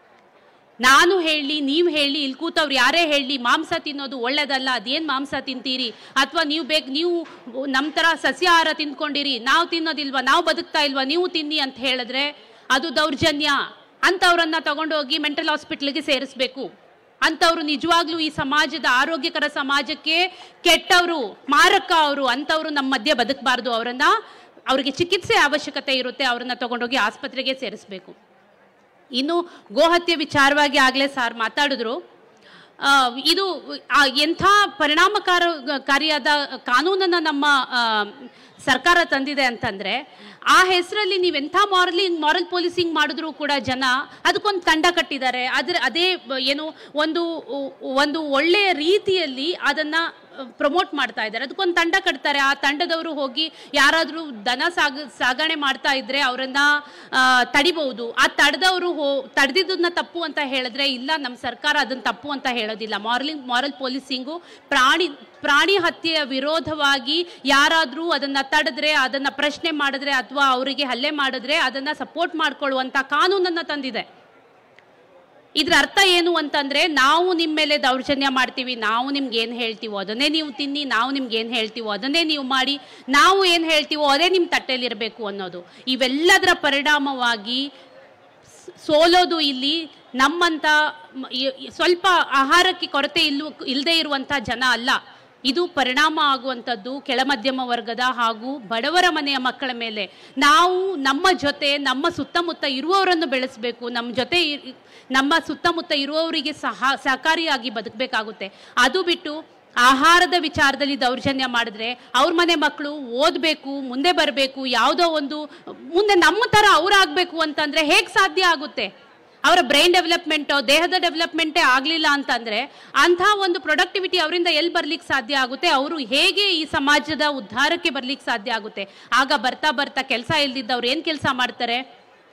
ನಾನು ಹೇಳಿ ನೀವು ಹೇಳಿ ಇಲ್ಲಿ ಕೂತವ್ರು ಯಾರೇ ಹೇಳಿ ಮಾಂಸ ತಿನ್ನೋದು ಒಳ್ಳೇದಲ್ಲ ಅದೇನು ಮಾಂಸ ತಿಂತೀರಿ ಅಥವಾ ನೀವು ಬೇಕು ನೀವು ನಮ್ಮ ಥರ ಸಸ್ಯಾಹಾರ ತಿಂದ್ಕೊಂಡಿರಿ ನಾವು ತಿನ್ನೋದಿಲ್ವಾ ನಾವು ಬದುಕ್ತಾ ಇಲ್ವಾ ನೀವು ತಿನ್ನಿ ಅಂತ ಹೇಳಿದ್ರೆ ಅದು ದೌರ್ಜನ್ಯ ಅಂಥವ್ರನ್ನ ತಗೊಂಡೋಗಿ ಮೆಂಟಲ್ ಹಾಸ್ಪಿಟ್ಲಿಗೆ ಸೇರಿಸ್ಬೇಕು ಅಂಥವ್ರು ನಿಜವಾಗ್ಲೂ ಈ ಸಮಾಜದ ಆರೋಗ್ಯಕರ ಸಮಾಜಕ್ಕೆ ಕೆಟ್ಟವರು ಮಾರಕ ಅವರು ಅಂಥವ್ರು ನಮ್ಮ ಮಧ್ಯೆ ಬದುಕಬಾರ್ದು ಅವರನ್ನ ಅವರಿಗೆ ಚಿಕಿತ್ಸೆ ಅವಶ್ಯಕತೆ ಇರುತ್ತೆ ಅವರನ್ನ ತಗೊಂಡೋಗಿ ಆಸ್ಪತ್ರೆಗೆ ಸೇರಿಸ್ಬೇಕು ಇನ್ನು ಗೋಹತ್ಯೆ ವಿಚಾರವಾಗಿ ಆಗಲೇ ಸಾರ್ ಮಾತಾಡಿದ್ರು ಆ, ಇದು ಆ, ಎಂಥ ಪರಿಣಾಮಕಾರ ಕಾರಿಯಾದ ಕಾನೂನನ್ನ ನಮ್ಮ ಆ, ಸರ್ಕಾರ ತಂದಿದೆ ಅಂತಂದ್ರೆ ಆ ಹೆಸರಲ್ಲಿ ನೀವೆಂಥ ಮಾರಲಿಂಗ್ ಮಾರಲ್ ಪೊಲೀಸಿಂಗ್ ಮಾಡಿದ್ರು ಕೂಡ ಜನ ಅದಕ್ಕೊಂದು ತಂಡ ಕಟ್ಟಿದ್ದಾರೆ ಅದ್ರ ಅದೇ ಬ- ಏನು ಒಂದು ಒಂದು ಒಳ್ಳೆಯ ರೀತಿಯಲ್ಲಿ ಅದನ್ನ ಪ್ರಮೋಟ್ ಮಾಡ್ತಾ ಇದ್ದಾರೆ ಅದಕ್ಕೊಂದು ತಂಡ ಕಟ್ತಾರೆ ಆ ತಂಡದವರು ಹೋಗಿ ಯಾರಾದರೂ ದನ ಸಾಗ ಸಾಗಣೆ ಮಾಡ್ತಾ ಇದ್ರೆ ಅವರನ್ನ ಆ, ತಡಿಬಹುದು ಆ ತಡೆದವರು ಹೋ ತಡೆದಿದ್ದನ್ನ ತಪ್ಪು ಅಂತ ಹೇಳಿದ್ರೆ ಇಲ್ಲ ನಮ್ಮ ಸರ್ಕಾರ ಅದನ್ನ ತಪ್ಪು ಅಂತ ಹೇಳೋದಿಲ್ಲ ಮಾರಲಿಂಗ್ ಮಾರಲ್ ಪೊಲೀಸಿಂಗು ಪ್ರಾಣಿ ಪ್ರಾಣಿ ಹತ್ಯೆಯ ವಿರೋಧವಾಗಿ ಯಾರಾದರೂ ಅದನ್ನ ತಡೆದ್ರೆ ಅದನ್ನ ಪ್ರಶ್ನೆ ಮಾಡಿದ್ರೆ ಅಥವಾ ಅವರಿಗೆ ಹಲ್ಲೆ ಮಾಡಿದ್ರೆ ಅದನ್ನ ಸಪೋರ್ಟ್ ಮಾಡ್ಕೊಳ್ಳುವಂತ ಕಾನೂನನ್ನ ತಂದಿದೆ ಇದ್ರ ಅರ್ಥ ಏನು ಅಂತಂದ್ರೆ ನಾವು ನಿಮ್ಮ ಮೇಲೆ ದೌರ್ಜನ್ಯ ಮಾಡ್ತೀವಿ ನಾವು ನಿಮ್ಗೆ ಏನು ಹೇಳ್ತೀವೋ ಅದನ್ನೇ ನೀವು ತಿನ್ನಿ ನಾವು ನಿಮ್ಗೆ ಏನು ಹೇಳ್ತೀವೋ ಅದನ್ನೇ ನೀವು ಮಾಡಿ ನಾವು ಏನು ಹೇಳ್ತೀವೋ ಅದೇ ನಿಮ್ಮ ತಟ್ಟೆಲಿರಬೇಕು ಅನ್ನೋದು ಇವೆಲ್ಲದರ ಪರಿಣಾಮವಾಗಿ ಸ್- ಸೋಲೋದು ಇಲ್ಲಿ ನಮ್ಮಂತ ಮ- ಈ- ಈ ಸ್ವಲ್ಪ ಆಹಾರಕ್ಕೆ ಕೊರತೆ ಇಲ್ವ ಇಲ್ಲದೆ ಇರುವಂಥ ಜನ ಅಲ್ಲ ಇದು ಪರಿಣಾಮ ಆಗುವಂಥದ್ದು ಕೆಳಮಧ್ಯಮ ವರ್ಗದ ಹಾಗೂ ಬಡವರ ಮನೆಯ ಮಕ್ಕಳ ಮೇಲೆ ನಾವು ನಮ್ಮ ಜೊತೆ ನಮ್ಮ ಸುತ್ತಮುತ್ತ ಇರುವವರನ್ನು ಬೆಳೆಸಬೇಕು ನಮ್ಮ ಜೊತೆ ಇರ್- ನಮ್ಮ ಸುತ್ತಮುತ್ತ ಇರುವವರಿಗೆ ಸಹ ಸಹಕಾರಿಯಾಗಿ ಬದುಕಬೇಕಾಗುತ್ತೆ ಅದು ಬಿಟ್ಟು ಆಹಾರದ ವಿಚಾರದಲ್ಲಿ ದೌರ್ಜನ್ಯ ಮಾಡಿದ್ರೆ ಅವ್ರ ಮನೆ ಮಕ್ಕಳು ಓದಬೇಕು ಮುಂದೆ ಬರಬೇಕು ಯಾವುದೋ ಒಂದು ಮುಂದೆ ನಮ್ಮ ಥರ ಅವ್ರಾಗಬೇಕು ಅಂತಂದ್ರೆ ಹೇಗೆ ಸಾಧ್ಯ ಆಗುತ್ತೆ ಅವರ ಬ್ರೈನ್ ಡೆವಲಪ್ಮೆಂಟೋ ದೇಹದ ಡೆವಲಪ್ಮೆಂಟೇ ಆಗಲಿಲ್ಲ ಅಂತಂದ್ರೆ ಅಂಥ ಒಂದು ಪ್ರೊಡಕ್ಟಿವಿಟಿ ಅವರಿಂದ ಎಲ್ಲಿ ಬರ್ಲಿಕ್ಕೆ ಸಾಧ್ಯ ಆಗುತ್ತೆ ಅವರು ಹೇಗೆ ಈ ಸಮಾಜದ ಉದ್ಧಾರಕ್ಕೆ ಬರ್ಲಿಕ್ಕೆ ಸಾಧ್ಯ ಆಗುತ್ತೆ ಆಗ ಬರ್ತಾ ಬರ್ತಾ ಕೆಲಸ ಇಲ್ದಿದ್ದವ್ರು ಏನು ಕೆಲಸ ಮಾಡ್ತಾರೆ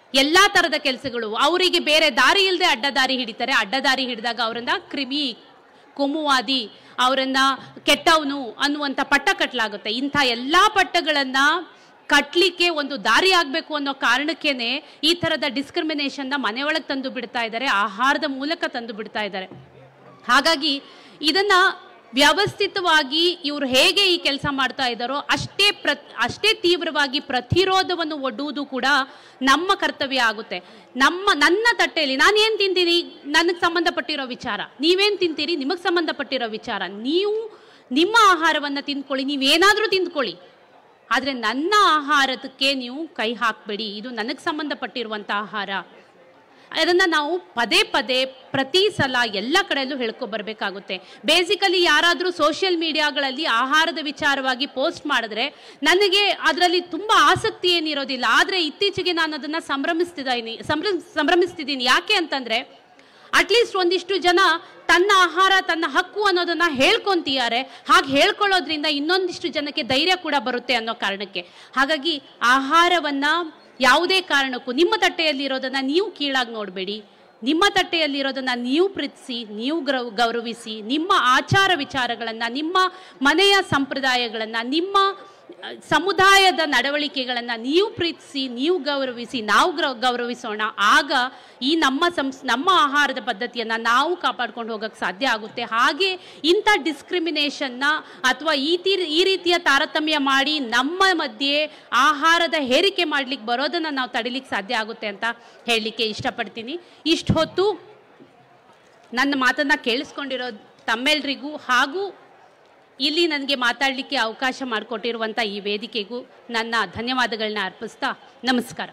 ಎಲ್ಲಾ ತರದ ಕೆಲಸಗಳು ಅವರಿಗೆ ಬೇರೆ ದಾರಿ ಇಲ್ಲದೆ ಅಡ್ಡದಾರಿ ಹಿಡಿತಾರೆ ಅಡ್ಡದಾರಿ ಹಿಡಿದಾಗ ಅವರನ್ನ ಕ್ರಿಮಿ ಕೋಮುವಾದಿ ಅವರನ್ನ ಕೆಟ್ಟವನು ಅನ್ನುವಂಥ ಪಟ್ಟ ಕಟ್ಟಲಾಗುತ್ತೆ ಇಂಥ ಎಲ್ಲಾ ಪಟ್ಟಗಳನ್ನ ಕಟ್ಲಿಕ್ಕೆ ಒಂದು ದಾರಿ ಆಗಬೇಕು ಅನ್ನೋ ಕಾರಣಕ್ಕೇನೆ ಈ ಥರದ ಡಿಸ್ಕ್ರಿಮಿನೇಷನ್ನ ಮನೆಯೊಳಗೆ ತಂದು ಬಿಡ್ತಾ ಇದ್ದಾರೆ ಆಹಾರದ ಮೂಲಕ ತಂದು ಬಿಡ್ತಾ ಇದ್ದಾರೆ ಹಾಗಾಗಿ ಇದನ್ನ ವ್ಯವಸ್ಥಿತವಾಗಿ ಇವರು ಹೇಗೆ ಈ ಕೆಲಸ ಮಾಡ್ತಾ ಇದ್ದಾರೋ ಅಷ್ಟೇ ಪ್ರ ಅಷ್ಟೇ ತೀವ್ರವಾಗಿ ಪ್ರತಿರೋಧವನ್ನು ಒಡ್ಡುವುದು ಕೂಡ ನಮ್ಮ ಕರ್ತವ್ಯ ಆಗುತ್ತೆ ನಮ್ಮ ನನ್ನ ತಟ್ಟೆಯಲ್ಲಿ ನಾನು ಏನು ತಿಂತೀನಿ ನನಗೆ ಸಂಬಂಧಪಟ್ಟಿರೋ ವಿಚಾರ ನೀವೇನು ತಿಂತೀರಿ ನಿಮಗೆ ಸಂಬಂಧಪಟ್ಟಿರೋ ವಿಚಾರ ನೀವು ನಿಮ್ಮ ಆಹಾರವನ್ನು ತಿಂದ್ಕೊಳ್ಳಿ ನೀವೇನಾದರೂ ತಿಂದ್ಕೊಳ್ಳಿ ಆದರೆ ನನ್ನ ಆಹಾರಕ್ಕೆ ನೀವು ಕೈ ಹಾಕಬೇಡಿ ಇದು ನನಗೆ ಸಂಬಂಧಪಟ್ಟಿರುವಂಥ ಆಹಾರ ಅದನ್ನ ನಾವು ಪದೇ ಪದೇ ಪ್ರತಿ ಸಲ ಎಲ್ಲ ಕಡೆಯಲ್ಲೂ ಹೇಳ್ಕೊ ಬರಬೇಕಾಗುತ್ತೆ ಬೇಸಿಕಲಿ ಯಾರಾದರೂ ಸೋಷಿಯಲ್ ಮೀಡಿಯಾಗಳಲ್ಲಿ ಆಹಾರದ ವಿಚಾರವಾಗಿ ಪೋಸ್ಟ್ ಮಾಡಿದ್ರೆ ನನಗೆ ಅದರಲ್ಲಿ ತುಂಬ ಆಸಕ್ತಿ ಏನಿರೋದಿಲ್ಲ ಆದರೆ ಇತ್ತೀಚೆಗೆ ನಾನು ಅದನ್ನು ಸಂಭ್ರಮಿಸ್ತಿದ್ದೀನಿ ಸಂಭ್ರಮ್ ಸಂಭ್ರಮಿಸ್ತಿದ್ದೀನಿ ಯಾಕೆ ಅಂತಂದರೆ ಅಟ್ಲೀಸ್ಟ್ ಒಂದಿಷ್ಟು ಜನ ತನ್ನ ಆಹಾರ ತನ್ನ ಹಕ್ಕು ಅನ್ನೋದನ್ನ ಹೇಳ್ಕೊಂತಿದ್ದಾರೆ ಹಾಗೆ ಹೇಳ್ಕೊಳ್ಳೋದ್ರಿಂದ ಇನ್ನೊಂದಿಷ್ಟು ಜನಕ್ಕೆ ಧೈರ್ಯ ಕೂಡ ಬರುತ್ತೆ ಅನ್ನೋ ಕಾರಣಕ್ಕೆ ಹಾಗಾಗಿ ಆಹಾರವನ್ನ ಯಾವುದೇ ಕಾರಣಕ್ಕೂ ನಿಮ್ಮ ತಟ್ಟೆಯಲ್ಲಿರೋದನ್ನ ನೀವು ಕೀಳಾಗಿ ನೋಡಬೇಡಿ ನಿಮ್ಮ ತಟ್ಟೆಯಲ್ಲಿರೋದನ್ನ ನೀವು ಪ್ರೀತಿಸಿ ನೀವು ಗ್ರೌ ಗೌರವಿಸಿ ನಿಮ್ಮ ಆಚಾರ ವಿಚಾರಗಳನ್ನು ನಿಮ್ಮ ಮನೆಯ ಸಂಪ್ರದಾಯಗಳನ್ನು ನಿಮ್ಮ ಅಹ್, ಸಮುದಾಯದ ನಡವಳಿಕೆಗಳನ್ನು ನೀವು ಪ್ರೀತಿಸಿ ನೀವು ಗೌರವಿಸಿ ನಾವು ಗ್ರೌ ಗೌರವಿಸೋಣ ಆಗ ಈ ನಮ್ಮ ಸಂಸ್ ನಮ್ಮ ಆಹಾರದ ಪದ್ಧತಿಯನ್ನು ನಾವು ಕಾಪಾಡ್ಕೊಂಡು ಹೋಗಕ್ಕೆ ಸಾಧ್ಯ ಆಗುತ್ತೆ ಹಾಗೆ ಇಂಥ ಡಿಸ್ಕ್ರಿಮಿನೇಷನ್ನ ಅಥವಾ ಈ ತೀ ಈ ರೀತಿಯ ತಾರತಮ್ಯ ಮಾಡಿ ನಮ್ಮ ಮಧ್ಯೆ ಆಹಾರದ ಹೇರಿಕೆ ಮಾಡ್ಲಿಕ್ಕೆ ಬರೋದನ್ನು ನಾವು ತಡಿಲಿಕ್ಕೆ ಸಾಧ್ಯ ಆಗುತ್ತೆ ಅಂತ ಹೇಳಲಿಕ್ಕೆ ಇಷ್ಟಪಡ್ತೀನಿ ಇಷ್ಟು ಹೊತ್ತು ನನ್ನ ಮಾತನ್ನ ಕೇಳಿಸ್ಕೊಂಡಿರೋ ತಮ್ಮೆಲ್ರಿಗೂ ಹಾಗೂ ಇಲ್ಲಿ ನನಗೆ ಮಾತಾಡಲಿಕ್ಕೆ ಅವಕಾಶ ಮಾಡಿಕೊಟ್ಟಿರುವಂಥ ಈ ವೇದಿಕೆಗೂ ನನ್ನ ಧನ್ಯವಾದಗಳನ್ನ ಅರ್ಪಿಸ್ತಾ ನಮಸ್ಕಾರ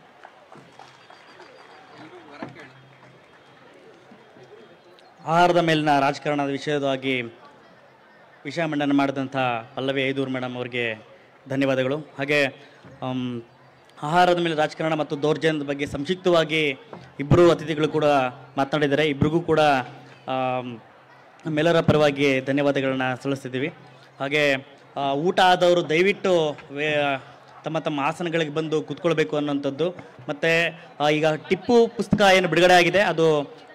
ಆಹಾರದ ಮೇಲಿನ ರಾಜಕಾರಣದ ವಿಷಯವಾಗಿ ವಿಷಯ ಮಂಡನೆ ಮಾಡಿದಂಥ ಪಲ್ಲವಿ ಐದೂರು ಮೇಡಮ್ ಅವರಿಗೆ ಧನ್ಯವಾದಗಳು ಹಾಗೆ ಆಮ್, ಆಹಾರದ ಮೇಲೆ ರಾಜಕಾರಣ ಮತ್ತು ದೌರ್ಜನ್ಯದ ಬಗ್ಗೆ ಸಂಕ್ಷಿಪ್ತವಾಗಿ ಇಬ್ಬರು ಅತಿಥಿಗಳು ಕೂಡ ಮಾತನಾಡಿದ್ದಾರೆ ಇಬ್ಬರಿಗೂ ಕೂಡ ಆಮ್, ನಮ್ಮೆಲ್ಲರ ಪರವಾಗಿ ಧನ್ಯವಾದಗಳನ್ನ ಸಲ್ಲಿಸ್ತಿದ್ದೀವಿ ಹಾಗೆ ಆ, ಊಟ ಆದವರು ದಯವಿಟ್ಟು ವೇ ತಮ್ಮ ತಮ್ಮ ಆಸನಗಳಿಗೆ ಬಂದು ಕೂತ್ಕೊಳ್ಬೇಕು ಅನ್ನೋಂಥದ್ದು ಮತ್ತು ಈಗ ಟಿಪ್ಪು ಪುಸ್ತಕ ಏನು ಬಿಡುಗಡೆ ಆಗಿದೆ ಅದು